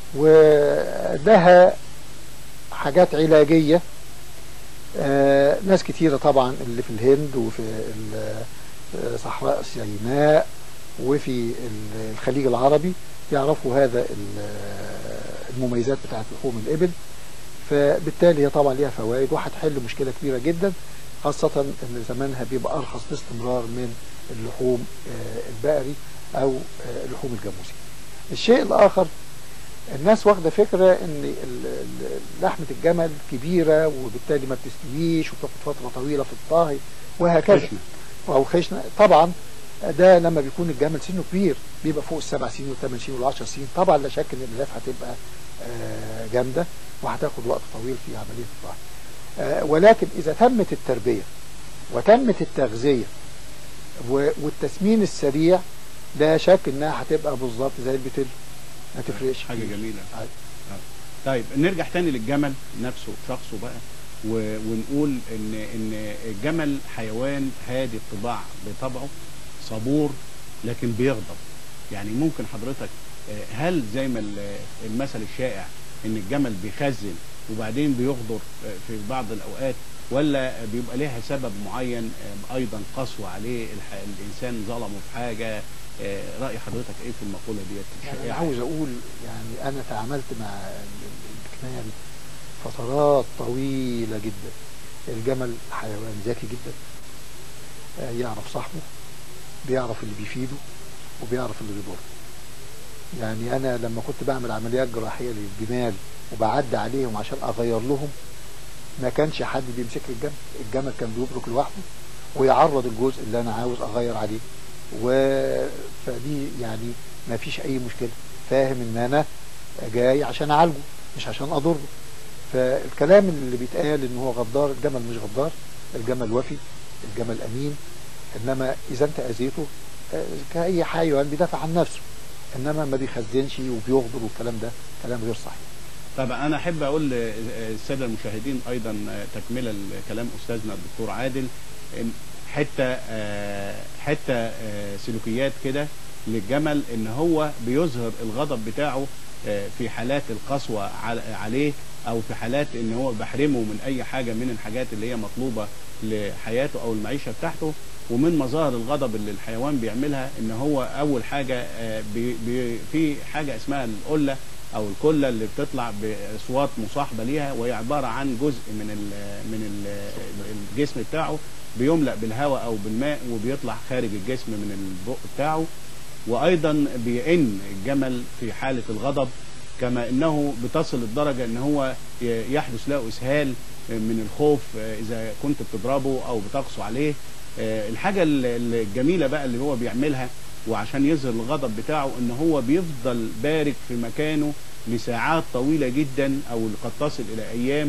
ولها حاجات علاجية آه، ناس كتيرة طبعا اللي في الهند وفي ال- آه، صحراء سيناء وفي ال- الخليج العربي يعرفوا هذا ال- آه، المميزات بتاعت لحوم الإبل فبالتالي هي طبعا ليها فوائد وهتحل مشكلة كبيرة جدا خاصة ان ثمنها بيبقى ارخص باستمرار من اللحوم آه، البقري او آه، لحوم الجاموسي. الشيء الاخر الناس واخده فكره ان ال- ال- لحمه الجمل كبيره وبالتالي ما بتستويش وبتاخد فتره طويله في الطهي وهكذا خشنة. او خشنه طبعا ده لما بيكون الجمل سنه كبير بيبقى فوق السبع سنين والثمان سنين والعشر سنين طبعا لا شك ان الالاف هتبقى آه، جامده وهتاخد وقت طويل في عمليه الطهي آه، ولكن اذا تمت التربيه وتمت التغذيه و- والتسمين السريع لا شك انها هتبقى بالظبط زي البتل ما تفرقش حاجه كتير. جميله أيوة. طيب نرجع تاني للجمل نفسه شخصه بقى و- ونقول ان ان الجمل حيوان هادي الطباع بطبعه صبور لكن بيغضب يعني ممكن حضرتك آه، هل زي ما ال- المثل الشائع ان الجمل بيخزن وبعدين بيغدر آه، في بعض الاوقات ولا بيبقى ليها سبب معين آه، ايضا قسوه عليه الح- الانسان ظلمه في حاجه آه، راي حضرتك ايه في المقوله ديت يعني أنا الشائعة؟ عاوز أقول يعني أنا تعاملت مع ال- ال- الجمال فترات طويلة جدا الجمل حيوان ذكي جدا آه، يعرف صاحبه بيعرف اللي بيفيده وبيعرف اللي بيضره يعني أنا لما كنت بعمل عمليات جراحية للجمال وبعدي عليهم عشان أغير لهم ما كانش حد بيمسك لي الجمل الجمل كان بيبرك لوحده ويعرض الجزء اللي أنا عاوز أغير عليه و فدي يعني ما فيش أي مشكلة فاهم إن أنا جاي عشان أعالجه مش عشان أضره فالكلام اللي بيتقال إن هو غدار الجمل مش غدار الجمل وفي الجمل أمين إنما إذا أنت أذيته آه، كأي حيوان بيدافع عن نفسه إنما ما بيخزنش وبيغدر والكلام ده كلام غير صحيح طب انا احب اقول للساده المشاهدين ايضا تكمله لكلام استاذنا الدكتور عادل إن حته آه، حته آه، سلوكيات كده للجمل ان هو بيظهر الغضب بتاعه آه، في حالات القسوه عل- عليه او في حالات ان هو بحرمه من اي حاجه من الحاجات اللي هي مطلوبه لحياته او المعيشه بتاعته ومن مظاهر الغضب اللي الحيوان بيعملها ان هو اول حاجه آه، بي بي في حاجه اسمها القله او الكله اللي بتطلع باصوات مصاحبه ليها وهي عباره عن جزء من ال من ال الجسم بتاعه بيملأ بالهواء او بالماء وبيطلع خارج الجسم من البق بتاعه وايضا بيئن الجمل في حاله الغضب كما انه بتصل الدرجه ان هو ي- يحدث له اسهال من الخوف اذا كنت بتضربه او بتقسو عليه آه، الحاجه ال- الجميله بقى اللي هو بيعملها وعشان يظهر الغضب بتاعه ان هو بيفضل بارك في مكانه لساعات طويله جدا او اللي قد تصل الى ايام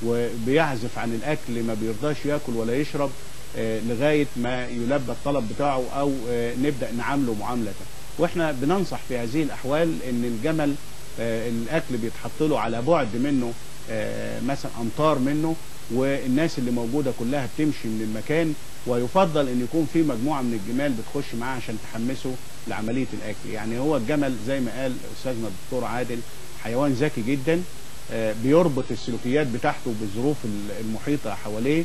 وبيعزف عن الاكل ما بيرضاش ياكل ولا يشرب آه، لغايه ما يلبى الطلب بتاعه او آه، نبدا نعامله معامله واحنا بننصح في هذه الاحوال ان الجمل آه، الاكل بيتحط له على بعد منه آه، مثلا امتار منه والناس اللي موجوده كلها بتمشي من المكان ويفضل ان يكون في مجموعه من الجمال بتخش معاه عشان تحمسه لعمليه الاكل يعني هو الجمل زي ما قال استاذنا الدكتور عادل حيوان ذكي جدا آه، بيربط السلوكيات بتاعته بالظروف ال- المحيطه حواليه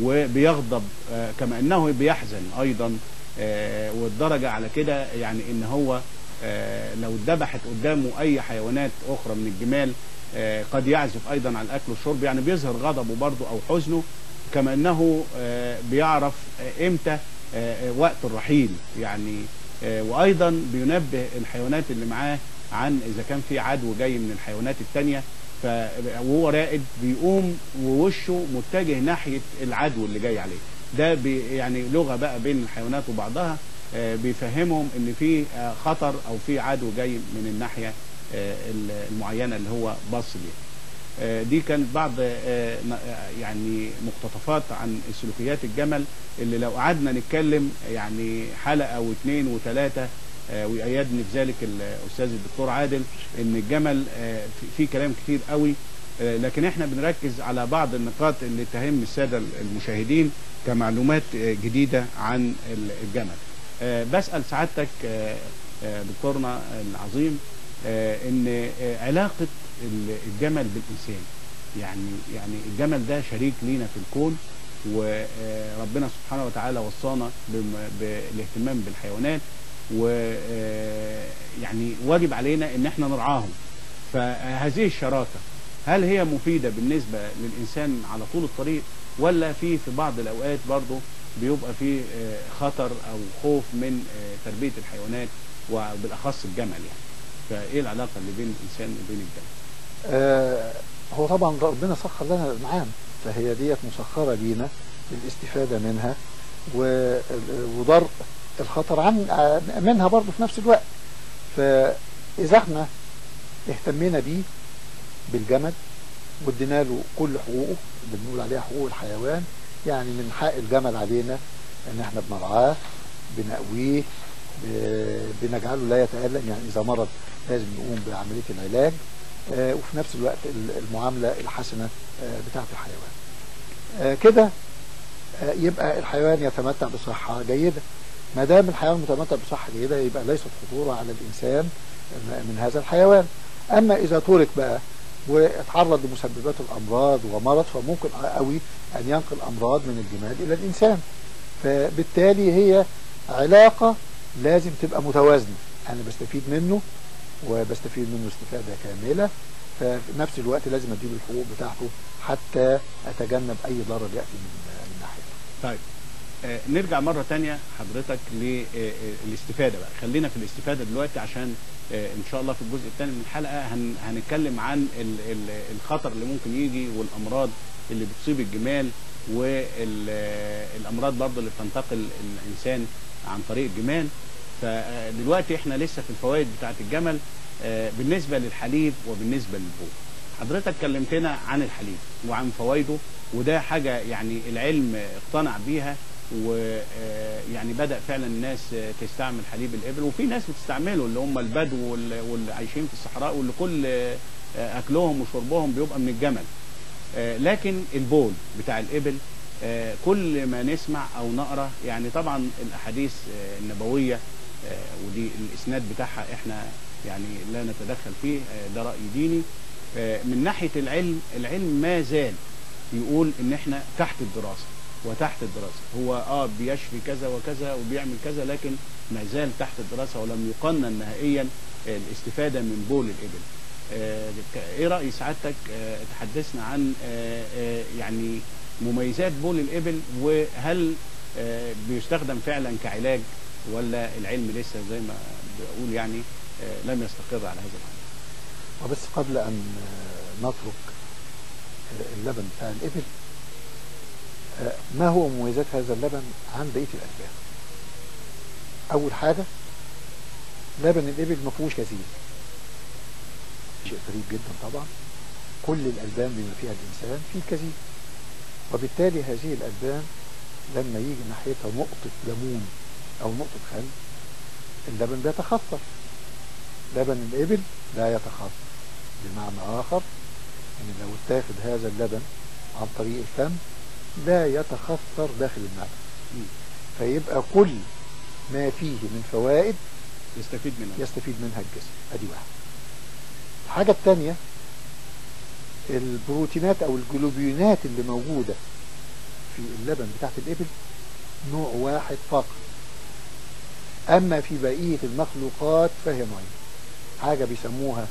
وبيغضب آه، كما انه بيحزن ايضا آه، والدرجه على كده يعني ان هو آه، لو اتذبحت قدامه اي حيوانات اخرى من الجمال آه، قد يعزف ايضا على الاكل والشرب يعني بيظهر غضبه برضه او حزنه كما انه آه، بيعرف آه، امتى آه، وقت الرحيل يعني آه، وايضا بينبه الحيوانات اللي معاه عن اذا كان في عدو جاي من الحيوانات التانية ف وهو راقد بيقوم ووشه متجه ناحيه العدو اللي جاي عليه ده بي يعني لغه بقى بين الحيوانات وبعضها آه، بيفهمهم ان في آه، خطر او في عدو جاي من الناحيه آه، المعينه اللي هو باص ليها آه، دي كانت بعض آه، ن- آه، يعني مقتطفات عن سلوكيات الجمل اللي لو قعدنا نتكلم يعني حلقه واثنين وثلاثه آه، ويأيدني في ذلك الاستاذ الدكتور عادل ان الجمل آه، في- في كلام كتير قوي آه، لكن احنا بنركز على بعض النقاط اللي تهم الساده المشاهدين كمعلومات آه، جديده عن ال- الجمل آه، بسأل سعادتك آه، آه، دكتورنا العظيم آه، ان آه، علاقه ال- الجمل بالانسان يعني يعني الجمل ده شريك لينا في الكون وربنا سبحانه وتعالى وصانا بم- بالاهتمام بالحيوانات ويعني واجب علينا ان احنا نرعاهم فهذه الشراكه هل هي مفيده بالنسبه للانسان على طول الطريق ولا في في بعض الاوقات برضه بيبقى في آه، خطر او خوف من آه، تربيه الحيوانات وبالاخص الجمل يعني فايه العلاقه اللي بين الانسان وبين الجمل آه، هو طبعا ربنا سخر لنا الانعام فهي ديت مسخره لينا للاستفاده منها و- ودرء الخطر عن آه، منها برضه في نفس الوقت فاذا احنا اهتمينا بيه بالجمل وادينا له كل حقوقه اللي بنقول عليها حقوق الحيوان يعني من حق الجمل علينا ان احنا بنرعاه بنقويه ب- بنجعله لا يتألم يعني اذا مرض لازم نقوم بعمليه العلاج آه، وفي نفس الوقت ال- المعامله الحسنه آه، بتاعه الحيوان آه، كده آه، يبقى الحيوان يتمتع بصحه جيده ما دام الحيوان متمتع بصحة جيدة يبقى ليست خطورة على الإنسان من هذا الحيوان أما إذا ترك بقى واتعرض لمسببات الأمراض ومرض فممكن قوي أن ينقل أمراض من الجمال إلى الإنسان فبالتالي هي علاقة لازم تبقى متوازنة أنا بستفيد منه وبستفيد منه استفادة كاملة ففي نفس الوقت لازم أديله الحقوق بتاعته حتى أتجنب أي ضرر يأتي من من ناحيته طيب آه نرجع مرة تانية حضرتك للاستفادة بقى خلينا في الاستفادة دلوقتي عشان آه ان شاء الله في الجزء الثاني من الحلقة هن هنتكلم عن ال ال الخطر اللي ممكن يجي والامراض اللي بتصيب الجمال والامراض برضه اللي بتنتقل الانسان عن طريق الجمال فدلوقتي احنا لسه في الفوائد بتاعت الجمل آه بالنسبة للحليب وبالنسبة للبول حضرتك كلمتنا عن الحليب وعن فوائده وده حاجة يعني العلم اقتنع بيها ويعني بدأ فعلا الناس تستعمل حليب الإبل وفي ناس بتستعمله اللي هم البدو واللي عايشين في الصحراء واللي كل أكلهم وشربهم بيبقى من الجمل لكن البول بتاع الإبل كل ما نسمع أو نقرأ يعني طبعا الأحاديث النبوية ودي الإسناد بتاعها إحنا يعني لا نتدخل فيه ده رأي ديني من ناحية العلم العلم ما زال يقول ان احنا تحت الدراسة وتحت الدراسة هو اه بيشفي كذا وكذا وبيعمل كذا لكن ما زال تحت الدراسة ولم يقنن نهائيا الاستفادة من بول الإبل آه ايه رأي سعادتك آه تحدثنا عن آه يعني مميزات بول الإبل وهل بيستخدم فعلا كعلاج ولا العلم لسه زي ما بقول يعني لم يستقر على هذا الأمر وبس قبل أن نترك اللبن بتاع الإبل ما هو مميزات هذا اللبن عن بقية الألبان أول حاجة لبن الإبل ما فيهوش كثير شيء غريب جدا طبعا كل الألبان بما فيها الإنسان فيه كثير وبالتالي هذه الألبان لما يجي ناحيتها نقطة ليمون أو نقطة خل اللبن بيتخثر لبن الإبل لا يتخثر بمعنى آخر ان لو اتاخد هذا اللبن عن طريق الفم لا يتخثر داخل المعدة فيبقى كل ما فيه من فوائد يستفيد منها يستفيد منها الجسم ادي واحد الحاجة الثانية البروتينات او الجلوبيونات اللي موجودة في اللبن بتاعت الابل نوع واحد فقط اما في بقية المخلوقات فهي نوعين حاجة بيسموها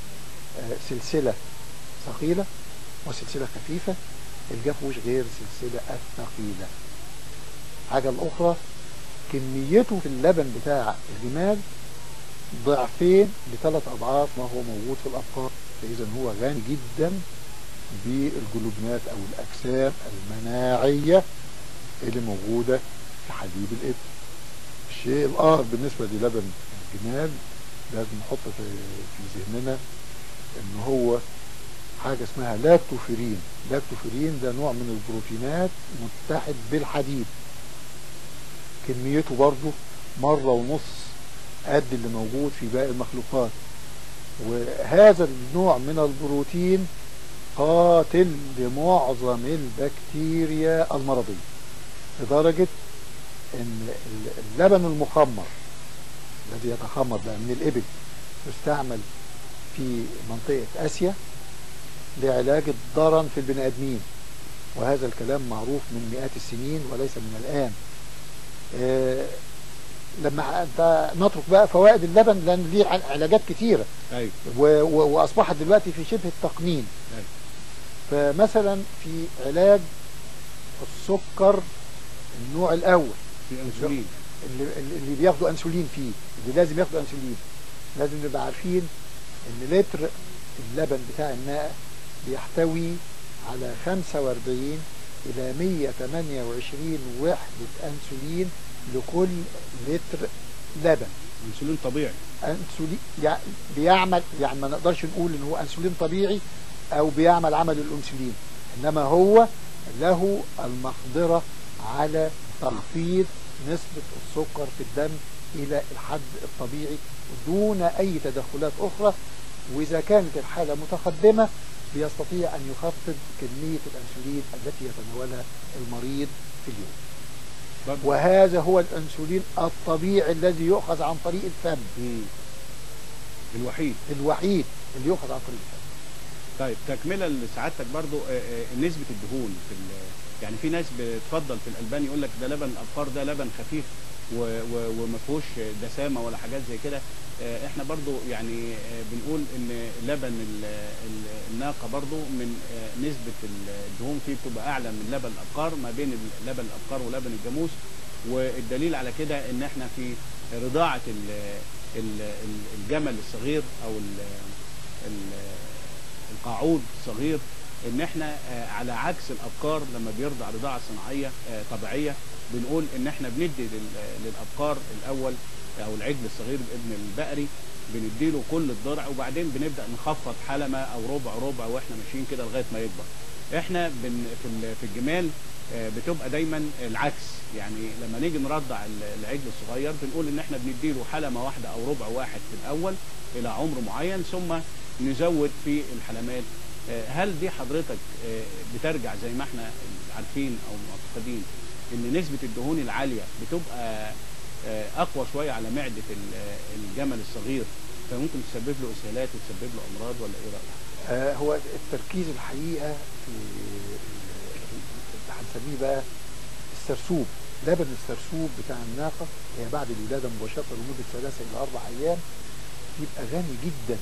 سلسلة ثقيلة وسلسلة خفيفة الجفوش غير سلسلة الثقيلة حاجة الأخرى كميته في اللبن بتاع الجمال ضعفين لثلاث أضعاف ما هو موجود في الأبقار فإذا هو غني جدا بالجلوبنات أو الأجسام المناعية اللي موجودة في حليب الإبل الشيء الآخر بالنسبة للبن الجمال لازم نحط في, في ذهننا ان هو حاجة اسمها لاكتوفيرين لاكتوفيرين ده نوع من البروتينات متحد بالحديد كميته برضه مرة ونص قد اللي موجود في باقي المخلوقات وهذا النوع من البروتين قاتل لمعظم البكتيريا المرضية لدرجة ان اللبن المخمر الذي يتخمر بقى من الإبل يستعمل في منطقة آسيا لعلاج الضرن في البني آدمين وهذا الكلام معروف من مئات السنين وليس من الآن آه لما نترك بقى فوائد اللبن لأن ليه علاجات كثيرة أيوة. وأصبحت دلوقتي في شبه التقنين أيوة. فمثلا في علاج السكر النوع الأول في أنسولين اللي, اللي بياخدوا أنسولين فيه اللي لازم ياخدوا أنسولين لازم نبقى عارفين ان لتر اللبن بتاع الناقة بيحتوي على 45 الى 128 وحدة انسولين لكل لتر لبن انسولين طبيعي انسولين يعني بيعمل يعني ما نقدرش نقول ان هو انسولين طبيعي او بيعمل عمل الانسولين انما هو له المقدرة على تخفيض نسبة السكر في الدم الى الحد الطبيعي دون اي تدخلات اخرى واذا كانت الحالة متقدمة بيستطيع ان يخفض كمية الانسولين التي يتناولها المريض في اليوم برضه. وهذا هو الانسولين الطبيعي الذي يؤخذ عن طريق الفم مم. الوحيد الوحيد اللي يؤخذ عن طريق الفم طيب تكمله لسعادتك برضو آه، آه، نسبه الدهون في ال- يعني في ناس بتفضل في الالبان يقول لك ده لبن الابقار ده لبن خفيف و- و- وما فيهوش دسامه ولا حاجات زي كده آه، احنا برضو يعني آه، بنقول ان لبن ال- ال- الناقه برضو من آه، نسبه الدهون فيه بتبقى اعلى من لبن الابقار ما بين ال- لبن الابقار ولبن الجاموس والدليل على كده ان احنا في رضاعه ال- ال- ال- الجمل الصغير او ال- ال- القاعود الصغير ان احنا آه، على عكس الابقار لما بيرضع رضاعه صناعيه آه، طبيعيه بنقول ان احنا بندي لل- للابقار الاول او العجل الصغير ابن البقري بنديله كل الضرع وبعدين بنبدا نخفض حلمه او ربع ربع واحنا ماشيين كده لغايه ما يكبر احنا بن في ال- في الجمال آه، بتبقى دايما العكس يعني لما نيجي نرضع ال- العجل الصغير بنقول ان احنا بنديله حلمه واحده او ربع واحد في الاول الى عمر معين ثم نزود في الحلمات آه، هل دي حضرتك آه، بترجع زي ما احنا عارفين او معتقدين ان نسبه الدهون العاليه بتبقى آه، اقوى شويه على معده ال- الجمل الصغير فممكن تسبب له اسهالات وتسبب له امراض ولا ايه رايك؟ آه، هو التركيز الحقيقه في اللي هنسميه بقى السرسوب لبن السرسوب بتاع الناقه هي بعد الولاده مباشره لمده ثلاثه الى اربع ايام يبقى غني جدا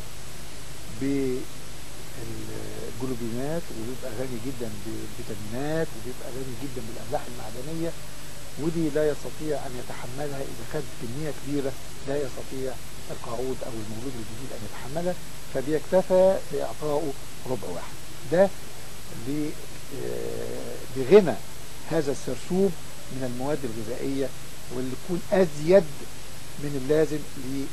بالجلوبينات وبيبقى غني جدا بالفيتامينات وبيبقى غني جدا بالاملاح المعدنيه ودي لا يستطيع ان يتحملها اذا خد كميه كبيره لا يستطيع القاعود او المولود الجديد ان يتحملها فبيكتفى باعطائه ربع واحد ده ل- آه، بغنى هذا السرسوب من المواد الغذائيه واللي تكون ازيد من اللازم لل-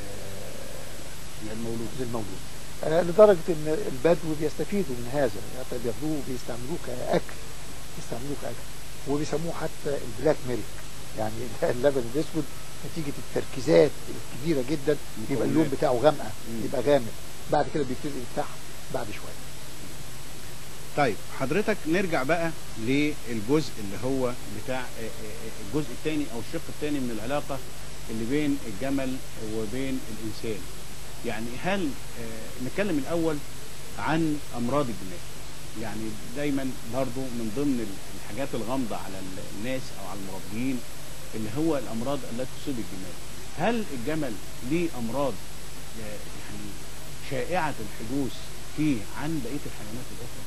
المولود للمولود آه، لدرجة ان البدو بيستفيدوا من هذا يعني بياخدوه بيستعملوه كأكل بيستعملوه كأكل وبيسموه حتى البلاك ميلك يعني اللبن الاسود نتيجة التركيزات الكبيرة جدا يبقى اللون مكونات. بتاعه غامقة مم. يبقى غامق بعد كده بيبتدي يفتح بعد شوية طيب حضرتك نرجع بقى للجزء اللي هو بتاع آه، آه، الجزء الثاني او الشق الثاني من العلاقه اللي بين الجمل وبين الانسان يعني هل آه، نتكلم الاول عن امراض الجمال يعني دايما برضو من ضمن الحاجات الغامضه على الناس او على المربيين اللي هو الامراض التي تصيب الجمال هل الجمل ليه امراض آه، يعني شائعه الحدوث فيه عن بقيه الحيوانات الاخرى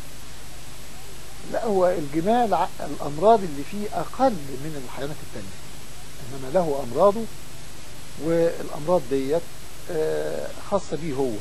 لا هو الجمال ع- الامراض اللي فيه اقل من الحيوانات التانية انما له امراضه والامراض ديت آه، خاصة بيه هو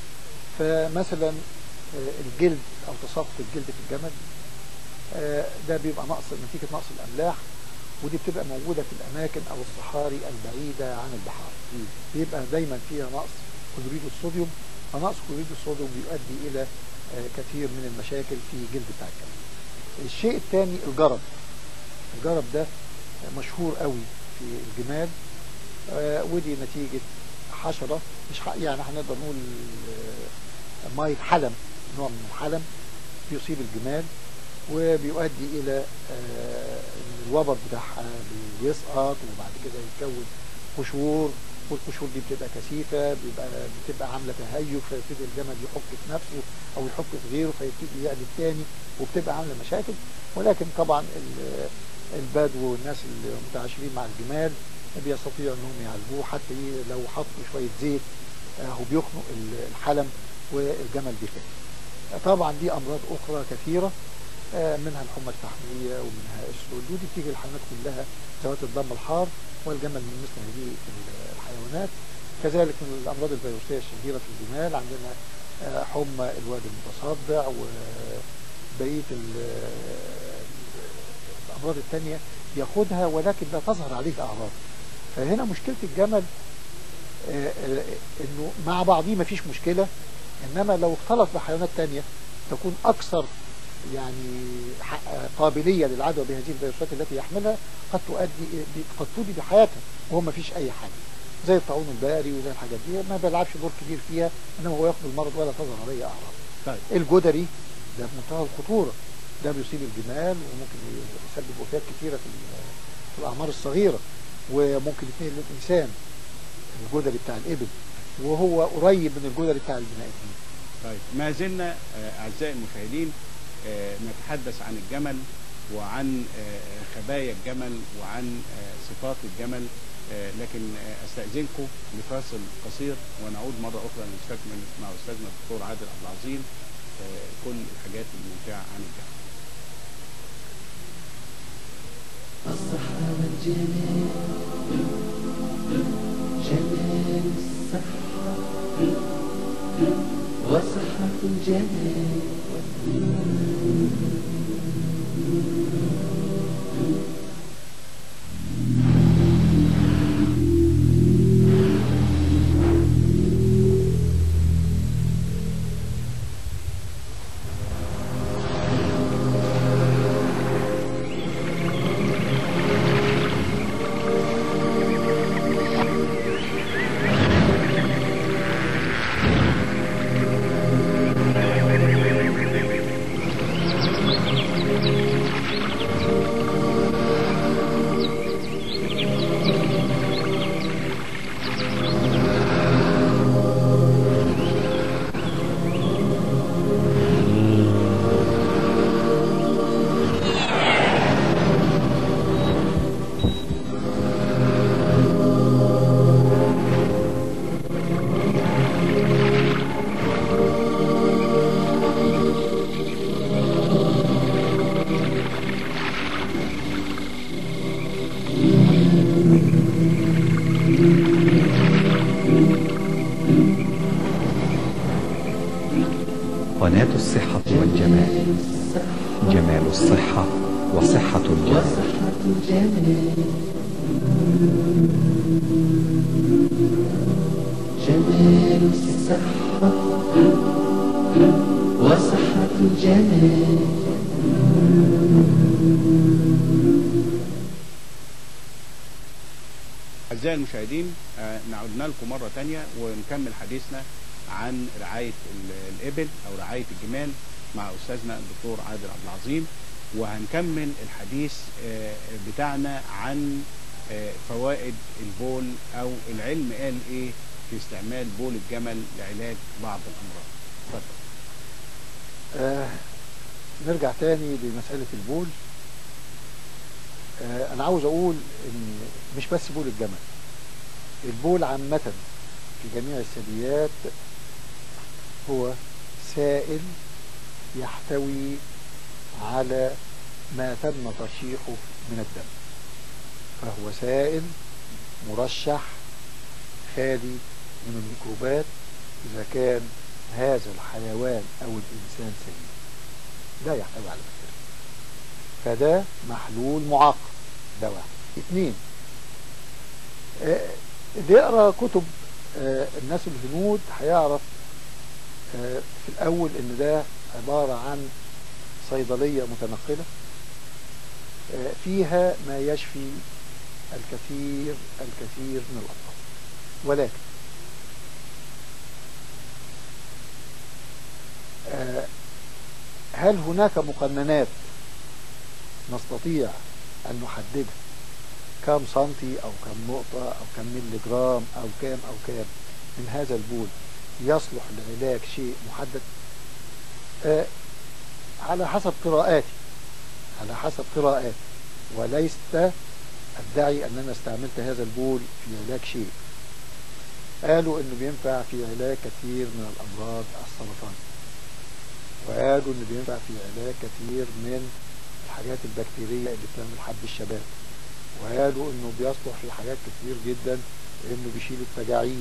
فمثلا آه، الجلد او تساقط الجلد في الجمل آه، ده بيبقى نقص نتيجة نقص الاملاح ودي بتبقى موجودة في الاماكن او الصحاري البعيدة عن البحار بيبقى دايما فيها نقص كلوريد الصوديوم فنقص كلوريد الصوديوم بيؤدي الى آه، كثير من المشاكل في جلد بتاع الجمل الشيء الثاني الجرب الجرب ده مشهور قوي في الجمال آه، ودي نتيجة حشرة مش ح- يعني هنقدر نقول آه، مية حلم نوع من الحلم بيصيب الجمال وبيؤدي إلى آه، إن الوبر بتاعها بيسقط وبعد كده يتكون قشور والقشور دي بتبقى كثيفة بيبقى بتبقى عاملة تهيج فيبتدي الجمل يحك في نفسه أو يحك في غيره فيبتدي يقلب تاني وبتبقى عاملة مشاكل ولكن طبعا ال- البدو والناس المتعاشرين مع الجمال بيستطيعوا انهم يعالجوه حتى ي- لو حطوا شويه زيت آه، هو بيخنق ال- الحلم والجمل بيخف. طبعا دي امراض اخرى كثيره آه، منها الحمى الفحميه ومنها السود ودي بتيجي الحيوانات كلها ذوات الدم الحار والجمل من مثل هذه ال- الحيوانات كذلك من الامراض الفيروسيه الشهيره في الجمال عندنا آه، حمى الواد المتصدع وبقيه ال- الامراض الثانيه ياخدها ولكن لا تظهر عليه اعراض فهنا مشكله الجمل آه، آه، انه مع بعضيه ما فيش مشكله انما لو اختلط بحيوانات تانية تكون اكثر يعني ح- آه، قابليه للعدوى بهذه الفيروسات التي يحملها قد تؤدي قد تودي بحياته وهو ما فيش اي حاجه زي الطاعون البقري وزي الحاجات دي ما بيلعبش دور كبير فيها انما هو ياخد المرض ولا تظهر عليه اعراض طيب الجدري ده في منتهى الخطوره ده بيصيب الجمال وممكن يسبب وفيات كثيره في ال- في الأعمار الصغيرة وممكن يتنقل للإنسان الجدري بتاع الإبل وهو قريب من الجدري بتاع البني آدمين طيب ما زلنا آه، أعزائي المشاهدين آه، نتحدث عن الجمل وعن آه، خبايا الجمل وعن آه، صفات الجمل آه، لكن آه، استأذنكم لفاصل قصير ونعود مرة أخرى نستكمل مع أستاذنا الدكتور عادل عبد العظيم آه، كل الحاجات الممتعة عن الجمل الصحة والجمال جمال الصحة وصحة الجمال قناة الصحة والجمال جمال الصحة وصحة الجمال وصحة الجمال جمال الصحة وصحة الجمال أعزائي المشاهدين آه، نعودنا لكم مرة تانية ونكمل حديثنا عن رعاية ال- الإبل أو رعاية الجمال مع أستاذنا الدكتور عادل عبد العظيم وهنكمل الحديث آه، بتاعنا عن آه، فوائد البول أو العلم قال إيه في استعمال بول الجمل لعلاج بعض الأمراض اتفضل آه نرجع تاني لمسألة البول آه أنا عاوز أقول إن مش بس بول الجمل البول عامة في جميع الثدييات هو سائل يحتوي على ما تم ترشيحه من الدم فهو سائل مرشح خالي من الميكروبات إذا كان هذا الحيوان أو الإنسان سليم لا يحتوي على بكتيريا فده محلول معقم ده واحد اثنين آه، اللي يقرا كتب آه، الناس الهنود هيعرف آه، في الأول إن ده عبارة عن صيدلية متنقلة آه، فيها ما يشفي الكثير الكثير من الأمراض ولكن آه، هل هناك مقننات نستطيع أن نحددها كم سنتي أو كم نقطة أو كم ملي جرام أو كام أو كام من هذا البول يصلح لعلاج شيء محدد آه على حسب قراءاتي على حسب قراءاتي وليست أدعي أن أنا استعملت هذا البول في علاج شيء قالوا أنه بينفع في علاج كثير من الأمراض السرطان وقالوا أنه بينفع في علاج كثير من الحاجات البكتيرية اللي بتعمل حب الشباب وقالوا أنه بيصلح في حاجات كتير جدا أنه بيشيل التجاعيد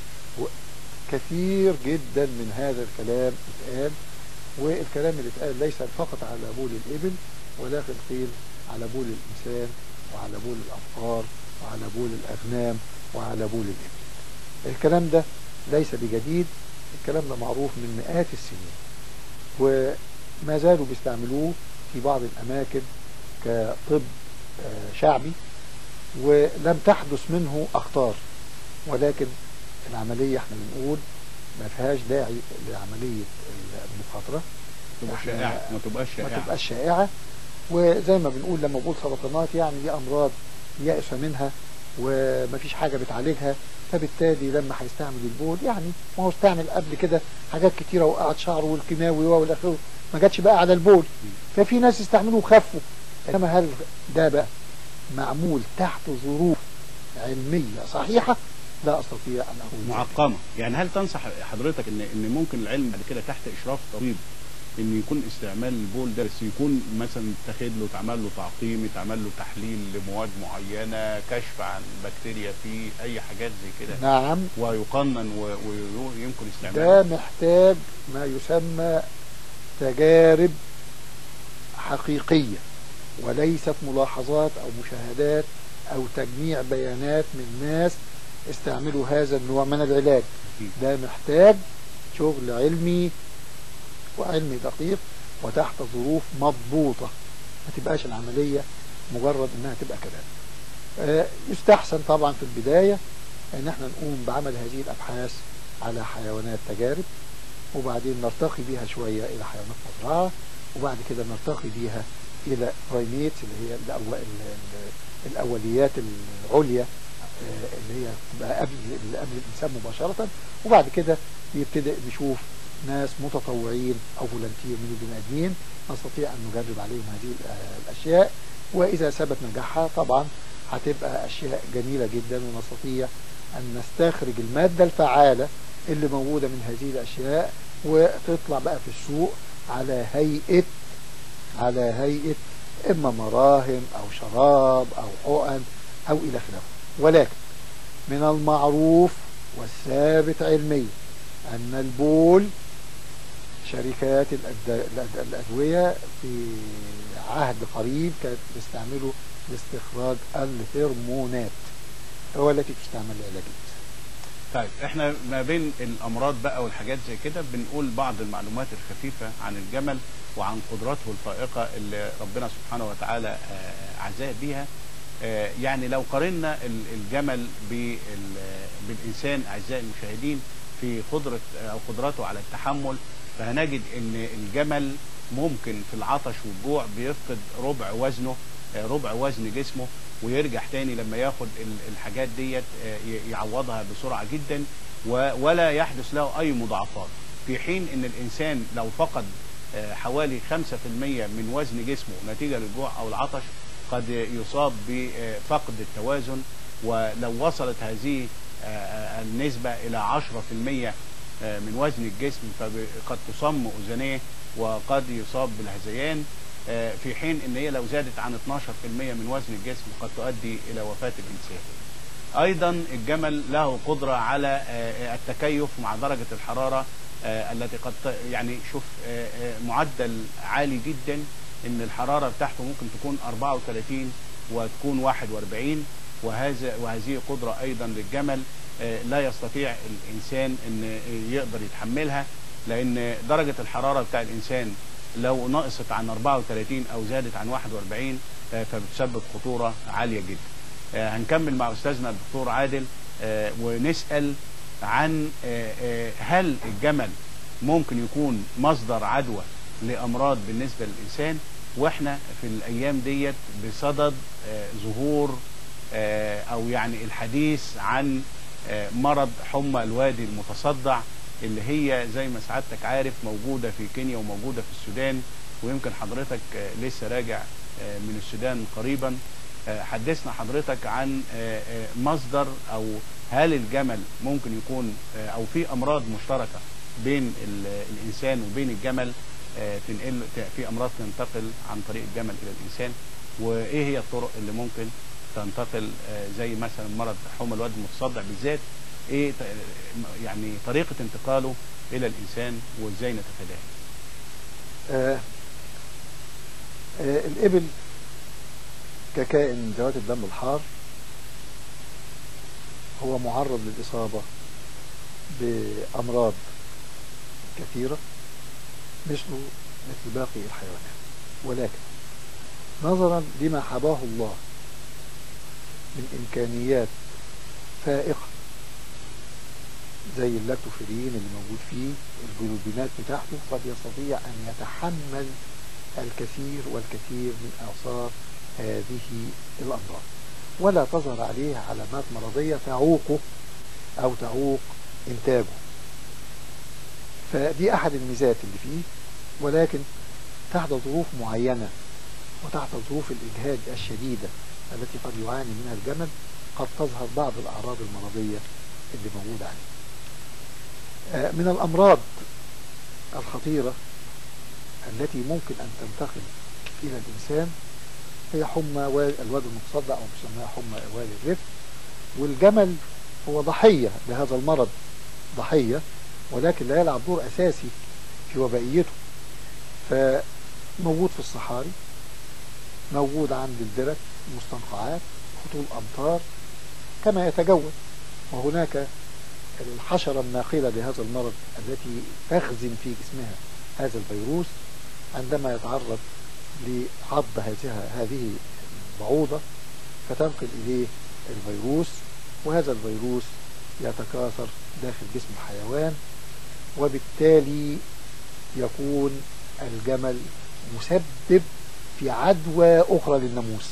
كثير جدا من هذا الكلام اتقال والكلام اللي اتقال ليس فقط على بول الإبل ولكن قيل على بول الإنسان وعلى بول الأبقار وعلى بول الأغنام وعلى بول الإبل الكلام ده ليس بجديد الكلام ده معروف من مئات السنين وما زالوا بيستعملوه في بعض الأماكن كطب آه، شعبي ولم تحدث منه أخطار ولكن العملية احنا بنقول ما فيهاش داعي لعملية المخاطرة تبقى إحنا شائعة ما تبقاش ما شائعة تبقاش شائعة وزي ما بنقول لما بقول سرطانات يعني دي أمراض يأس منها ومفيش حاجة بتعالجها فبالتالي لما هيستعمل البول يعني ما هو استعمل قبل كده حاجات كتيرة وقعت شعره والكيماوي والى اخره ما جاتش بقى على البول ففي ناس استعملوا وخفوا انما هل ده بقى معمول تحت ظروف علمية صحيحة لا استطيع ان اقول ذلك. معقمه يعني هل تنصح حضرتك ان ان ممكن العلم بعد كده تحت اشراف طبيب ان يكون استعمال البول ده بس يكون مثلا اتخذ له تعمل له تعقيم يتعمل له تحليل لمواد معينه كشف عن بكتيريا فيه اي حاجات زي كده نعم ويقنن و- ويمكن استعماله ده محتاج ما يسمى تجارب حقيقية وليست ملاحظات أو مشاهدات أو تجميع بيانات من ناس استعملوا هذا النوع من العلاج ده محتاج شغل علمي وعلمي دقيق وتحت ظروف مضبوطة ما تبقاش العملية مجرد انها تبقى كلام آه، يستحسن طبعا في البداية ان احنا نقوم بعمل هذه الابحاث على حيوانات تجارب وبعدين نرتقي بيها شوية الى حيوانات مزرعة وبعد كده نرتقي بيها الى برايميتس اللي هي الأول ال- الأوليات العليا آه، اللي هي تبقى قبل اللي قبل الإنسان مباشرة وبعد كده يبتدئ نشوف ناس متطوعين أو فولنتير من البني آدمين نستطيع أن نجرب عليهم هذه ال- الأشياء وإذا ثبت نجاحها طبعا هتبقى أشياء جميلة جدا ونستطيع أن نستخرج المادة الفعالة اللي موجودة من هذه الأشياء وتطلع بقى في السوق على هيئة على هيئة إما مراهم أو شراب أو حقن أو إلى آخره ولكن من المعروف والثابت علميا أن البول شركات الأد- الأد- الأدوية في عهد قريب كانت تستعمله لاستخراج الهرمونات هو التي تستعمل للعلاجات طيب احنا ما بين الامراض بقى والحاجات زي كده بنقول بعض المعلومات الخفيفه عن الجمل وعن قدراته الفائقه اللي ربنا سبحانه وتعالى آه، عزاه بيها آه، يعني لو قارنا ال- الجمل بال- بالانسان اعزائي المشاهدين في قدره او قدراته على التحمل فهنجد ان الجمل ممكن في العطش والجوع بيفقد ربع وزنه آه، ربع وزن جسمه ويرجع تاني لما ياخد ال- الحاجات ديت آه، ي- يعوضها بسرعه جدا و- ولا يحدث له اي مضاعفات في حين ان الانسان لو فقد آه، حوالي 5% من وزن جسمه نتيجه للجوع او العطش قد يصاب بفقد التوازن ولو وصلت هذه آه، النسبه الى 10% آه، من وزن الجسم فقد تصم اذنيه وقد يصاب بالهذيان آه، في حين ان هي لو زادت عن 12% من وزن الجسم قد تؤدي الى وفاه الانسان. ايضا الجمل له قدره على آه، التكيف مع درجه الحراره آه، التي قد ت- يعني شوف آه، آه، معدل عالي جدا ان الحراره بتاعته ممكن تكون 34 وتكون 41 وهذا وهذه قدره ايضا للجمل آه، لا يستطيع الانسان ان يقدر يتحملها لان درجه الحراره بتاع الانسان لو نقصت عن 34 او زادت عن 41 آه، فبتسبب خطوره عاليه جدا. آه، هنكمل مع استاذنا الدكتور عادل آه، ونسال عن آه، آه، هل الجمل ممكن يكون مصدر عدوى لامراض بالنسبه للانسان واحنا في الايام ديت بصدد آه، ظهور آه، او يعني الحديث عن آه، مرض حمى الوادي المتصدع اللي هي زي ما سعادتك عارف موجوده في كينيا وموجوده في السودان ويمكن حضرتك آه، لسه راجع آه، من السودان قريبا آه، حدثنا حضرتك عن آه، آه، مصدر او هل الجمل ممكن يكون آه، او في امراض مشتركه بين ال- الانسان وبين الجمل آه، تنقل ت- في امراض تنتقل عن طريق الجمل الى الانسان وايه هي الطرق اللي ممكن تنتقل آه، زي مثلا مرض حمى الوادي المتصدع بالذات ايه ت- يعني طريقه انتقاله الى الانسان وازاي نتفاداه آه آه الإبل ككائن ذوات الدم الحار هو معرض للإصابة بأمراض كثيرة مثله مثل باقي الحيوانات ولكن نظرا لما حباه الله من إمكانيات فائقة زي اللاكتوفيرين اللي موجود فيه الجلوبينات بتاعته قد يستطيع أن يتحمل الكثير والكثير من آثار هذه الأمراض ولا تظهر عليه علامات مرضية تعوقه أو تعوق إنتاجه فدي أحد الميزات اللي فيه ولكن تحت ظروف معينة وتحت ظروف الإجهاد الشديدة التي قد يعاني منها الجمل قد تظهر بعض الأعراض المرضية اللي موجودة عليه آه، من الأمراض الخطيرة التي ممكن أن تنتقل إلى الإنسان هي حمى وال- الواد المتصدع أو مسماها حمى وال الرفق والجمل هو ضحية لهذا المرض ضحية ولكن لا يلعب دور أساسي في وبائيته فموجود في الصحاري موجود عند الدرك المستنقعات خطول أمطار كما يتجول وهناك الحشرة الناقلة لهذا المرض التي تخزن في جسمها هذا الفيروس عندما يتعرض لعض هذه هذه البعوضة فتنقل إليه الفيروس وهذا الفيروس يتكاثر داخل جسم الحيوان وبالتالي يكون الجمل مسبب في عدوى أخرى للناموس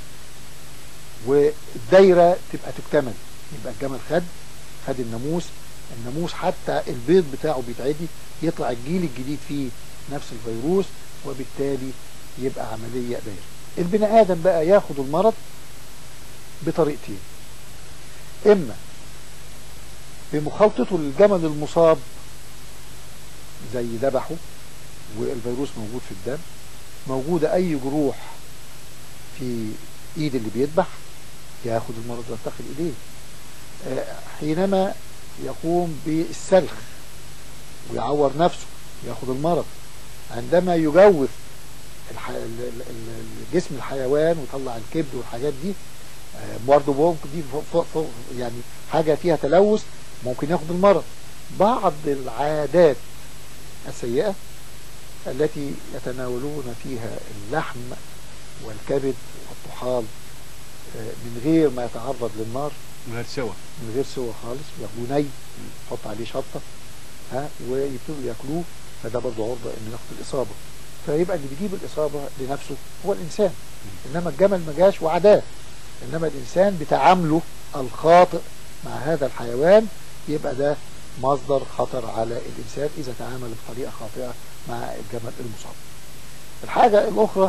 والدايرة تبقى تكتمل يبقى الجمل خد خد الناموس الناموس حتى البيض بتاعه بيتعدي يطلع الجيل الجديد فيه نفس الفيروس وبالتالي يبقى عملية دايرة البني آدم بقى ياخد المرض بطريقتين إما بمخالطته للجمل المصاب زي ذبحه والفيروس موجود في الدم موجودة أي جروح في إيد اللي بيذبح ياخد المرض وينتقل إليه آه، حينما يقوم بالسلخ ويعور نفسه ياخد المرض عندما يجوف الح... ال- ال- ال- جسم الحيوان ويطلع الكبد والحاجات دي آه، برضه ممكن دي فوق فوق فوق يعني حاجة فيها تلوث ممكن ياخد المرض بعض العادات السيئة التي يتناولون فيها اللحم والكبد والطحال آه، من غير ما يتعرض للنار من غير سوى من غير سوى خالص بياخدوه ني يحط عليه شطة ها ويبتدوا ياكلوه فده برضه عرضة انه ياخد الإصابة فيبقى اللي بيجيب الإصابة لنفسه هو الإنسان إنما الجمل ما جاش وعداه إنما الإنسان بتعامله الخاطئ مع هذا الحيوان يبقى ده مصدر خطر على الإنسان إذا تعامل بطريقة خاطئة مع الجمل المصاب الحاجة الأخرى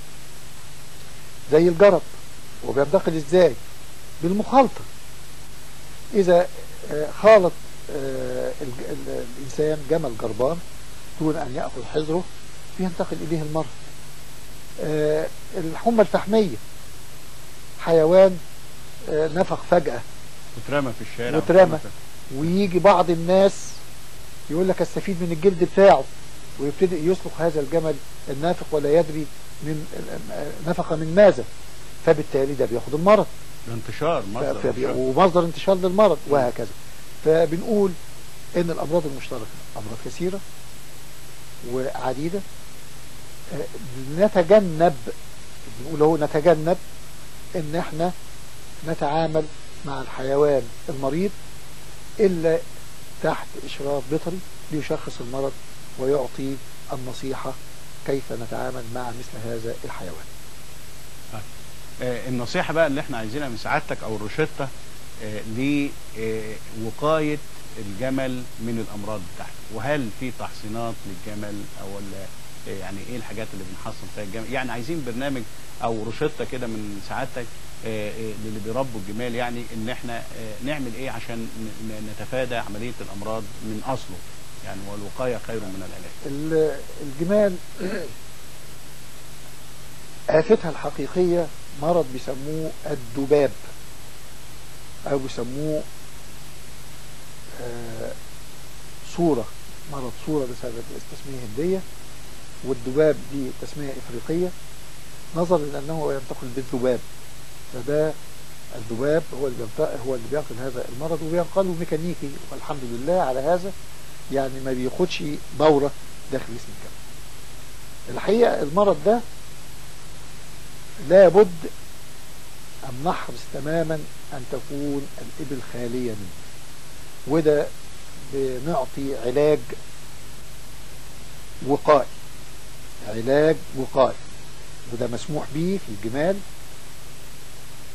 زي الجرب وبينتقل إزاي بالمخالطة إذا آه، خالط آه، الج- ال- الإنسان جمل جربان دون أن يأخذ حذره بينتقل إليه المرض آه، الحمى الفحمية حيوان آه، نفخ فجأة وترمى في الشارع واترمى. ويجي بعض الناس يقول لك استفيد من الجلد بتاعه ويبتدي يسلخ هذا الجمل النافق ولا يدري من نفق من ماذا فبالتالي ده بياخد المرض الانتشار ف- مصدر فبي- انتشار. ومصدر انتشار للمرض وهكذا فبنقول ان الامراض المشتركه امراض كثيره وعديده آه، نتجنب بنقول هو نتجنب ان احنا نتعامل مع الحيوان المريض الا تحت اشراف بيطري ليشخص المرض ويعطي النصيحه كيف نتعامل مع مثل هذا الحيوان آه، النصيحة بقى اللي احنا عايزينها من سعادتك او الروشتة آه، لوقاية الجمل من الامراض بتاعته وهل في تحصينات للجمل او ولا آه، يعني ايه الحاجات اللي بنحصن فيها الجمل يعني عايزين برنامج او روشتة كده من سعادتك آه، آه، للي بيربوا الجمال يعني ان احنا آه، نعمل ايه عشان ن- ن- نتفادى عملية الامراض من اصله يعني والوقاية خير من العلاج ال- الجمال آفتها الحقيقية مرض بيسموه الذباب أو بيسموه آه، صورة مرض صورة بسبب تسمية هندية والذباب دي تسمية إفريقية نظرا لأنه ينتقل بالذباب فده الذباب هو اللي بينتقل هو اللي بينقل هذا المرض وبينقله ميكانيكي والحمد لله على هذا يعني ما بياخدش دورة داخل جسم الجمل الحقيقة المرض ده لابد أن نحرص تماما أن تكون الإبل خالية منه وده بنعطي علاج وقائي علاج وقائي وده مسموح به في الجمال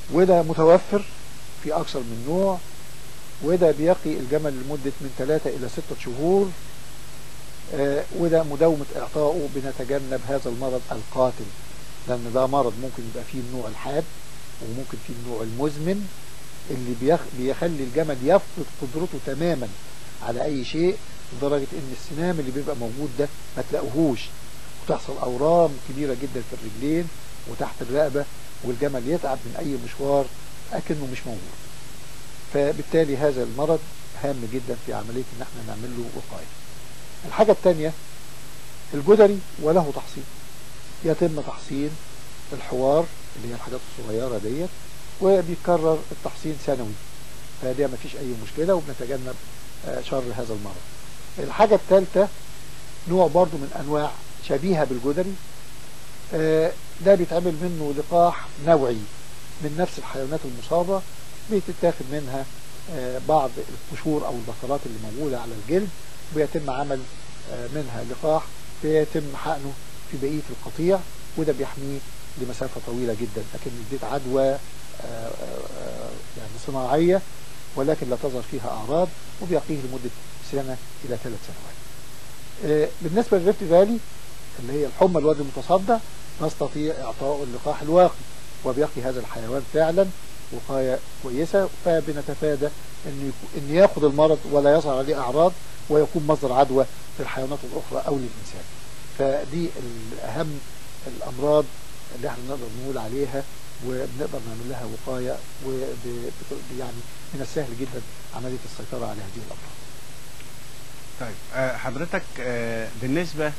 وده متوفر في أكثر من نوع وده بيقي الجمل لمدة من ثلاثة إلى ستة شهور آه، وده مداومة إعطائه بنتجنب هذا المرض القاتل لأن ده مرض ممكن يبقى فيه النوع الحاد وممكن فيه النوع المزمن اللي بيخ... بيخلي الجمل يفقد قدرته تماما على أي شيء لدرجة إن السنام اللي بيبقى موجود ده ما تلاقوهوش وتحصل أورام كبيرة جدا في الرجلين وتحت الرقبة والجمل يتعب من أي مشوار أكنه مش موجود فبالتالي هذا المرض هام جدا في عملية إن احنا نعمل له وقاية الحاجة الثانية الجدري وله تحصين يتم تحصين الحوار اللي هي الحاجات الصغيرة ديت وبيتكرر التحصين سنوي فدي ما فيش أي مشكلة وبنتجنب آه، شر هذا المرض الحاجة الثالثة نوع برضو من أنواع شبيهة بالجدري آه، ده بيتعمل منه لقاح نوعي من نفس الحيوانات المصابة بتتاخد منها آه، بعض القشور أو البصلات اللي موجودة على الجلد ويتم عمل آه، منها لقاح بيتم حقنه في بقية القطيع وده بيحميه لمسافة طويلة جدا لكن دي عدوى آه، آه، آه، يعني صناعية ولكن لا تظهر فيها أعراض وبيقيه لمدة سنة إلى ثلاث سنوات آه، بالنسبة للريفت فالي اللي هي الحمى الوادي المتصدع نستطيع إعطاء اللقاح الواقي وبيقي هذا الحيوان فعلا وقاية كويسة فبنتفادى إن يكو- إن ياخد المرض ولا يظهر عليه أعراض ويكون مصدر عدوى للحيوانات الأخرى أو للإنسان فدي الأهم الأمراض اللي احنا نقدر نقول عليها وبنقدر نعمل لها وقاية وب- يعني من السهل جدا عملية السيطرة على هذه الأمراض طيب آه، حضرتك آه، بالنسبة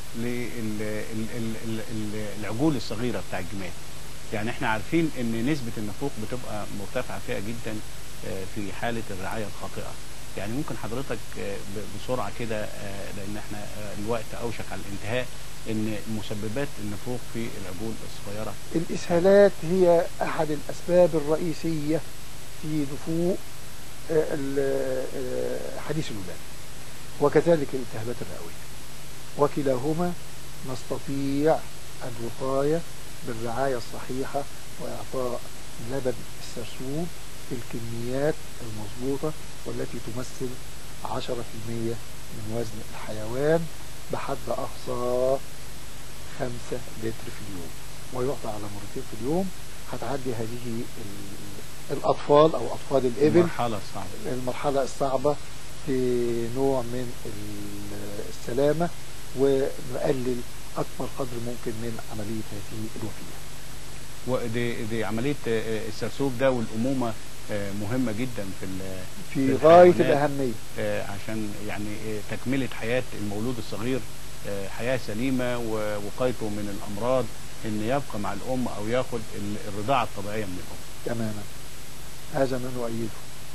للعجول الصغيرة بتاع الجمال يعني احنا عارفين ان نسبة النفوق بتبقى مرتفعة فيها جدا آه، في حالة الرعاية الخاطئة يعني ممكن حضرتك آه، ب- بسرعة كده آه، لان احنا آه، الوقت اوشك على الانتهاء ان مسببات النفوق في العجول الصغيرة الإسهالات هي أحد الأسباب الرئيسية في نفوق آه، ال- آه، حديث الولادة وكذلك الالتهابات الرئوية وكلاهما نستطيع الوقاية بالرعاية الصحيحة وإعطاء لبن السرسوب في الكميات المضبوطة والتي تمثل 10% من وزن الحيوان بحد أقصى خمسة لتر في اليوم ويعطى على مرتين في اليوم هتعدي هذه ال- الأطفال أو أطفال الإبل المرحلة الصعبة المرحلة الصعبة في نوع من ال- السلامة ونقلل أكبر قدر ممكن من عملية هذه الوفية ودي دي عملية آه، السرسوب ده والأمومة آه، مهمة جدا في ال- في في غاية الحيوانات. الأهمية آه، عشان يعني آه، تكملة حياة المولود الصغير آه، حياة سليمة ووقايته من الأمراض إن يبقى مع الأم أو ياخد ال- الرضاعة الطبيعية من الأم تماما هذا ما نؤيده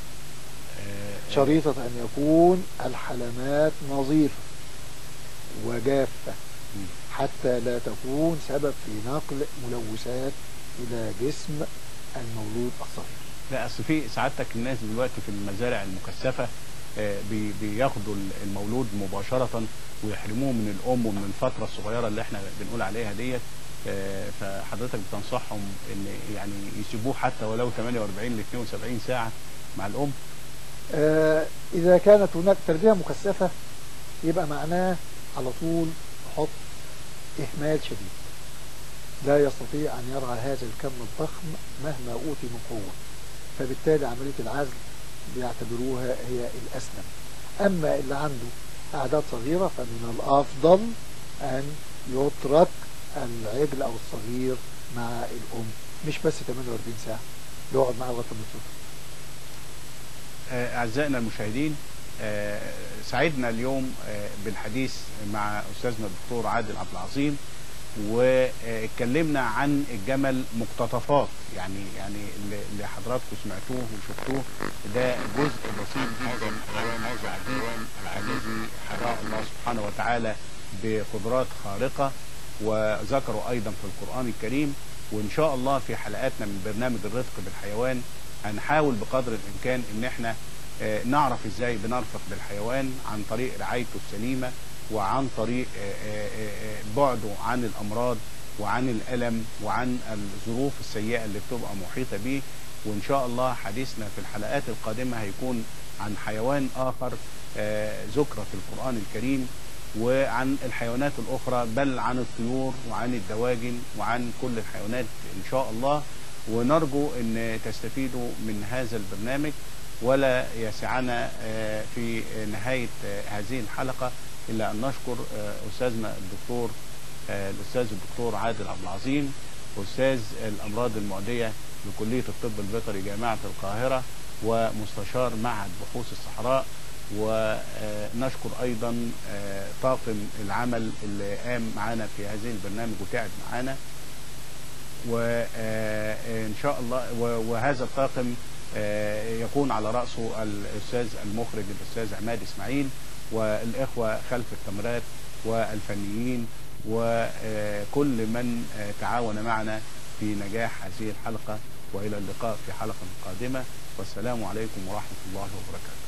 آه، شريطة أن يكون الحلمات نظيفة وجافة مم. حتى لا تكون سبب في نقل ملوثات إلى جسم المولود الصغير لا أصل في سعادتك الناس دلوقتي في المزارع المكثفة آه، بي- بياخدوا المولود مباشرة ويحرموه من الأم ومن الفترة الصغيرة اللي احنا بنقول عليها ديت آه، فحضرتك بتنصحهم ان يعني يسيبوه حتى ولو 48 ل 72 ساعة مع الأم آه، إذا كانت هناك تربية مكثفة يبقى معناه على طول حط إهمال شديد لا يستطيع أن يرعى هذا الكم الضخم مهما أوتي من قوة فبالتالي عملية العزل بيعتبروها هي الأسلم أما اللي عنده أعداد صغيرة فمن الأفضل أن يترك العجل أو الصغير مع الأم مش بس 48 ساعة يقعد معاه لغاية ما يترك آه، أعزائنا المشاهدين آه، سعدنا اليوم آه، بالحديث مع أستاذنا الدكتور عادل عبد العظيم واتكلمنا عن الجمل مقتطفات يعني يعني اللي اللي حضراتكم سمعتوه وشفتوه ده جزء بسيط جدا من هذا الحيوان الذي حراه الله سبحانه وتعالى بقدرات خارقة وذكروا أيضا في القرآن الكريم وإن شاء الله في حلقاتنا من برنامج الرفق بالحيوان هنحاول بقدر الإمكان إن احنا آه، نعرف إزاي بنرفق بالحيوان عن طريق رعايته السليمة وعن طريق آه، آه، آه، بعده عن الأمراض وعن الألم وعن الظروف السيئة اللي بتبقى محيطة بيه وإن شاء الله حديثنا في الحلقات القادمة هيكون عن حيوان آخر آه، ذكر في القرآن الكريم وعن الحيوانات الأخرى بل عن الطيور وعن الدواجن وعن كل الحيوانات إن شاء الله ونرجو أن تستفيدوا من هذا البرنامج ولا يسعنا آه، في نهاية آه، هذه الحلقة إلا أن نشكر آه، أستاذنا الدكتور آه، الأستاذ الدكتور عادل عبد العظيم أستاذ الأمراض المعدية بكلية الطب البيطري جامعة القاهرة ومستشار معهد بحوث الصحراء ونشكر أيضا آه، طاقم العمل اللي قام معانا في هذه البرنامج وتعب معانا وإن شاء الله و- وهذا الطاقم آه، يكون على رأسه الأستاذ المخرج الأستاذ عماد إسماعيل والإخوة خلف الكاميرات والفنيين وكل من آه، تعاون معنا في نجاح هذه الحلقة وإلى اللقاء في حلقة قادمة والسلام عليكم ورحمة الله وبركاته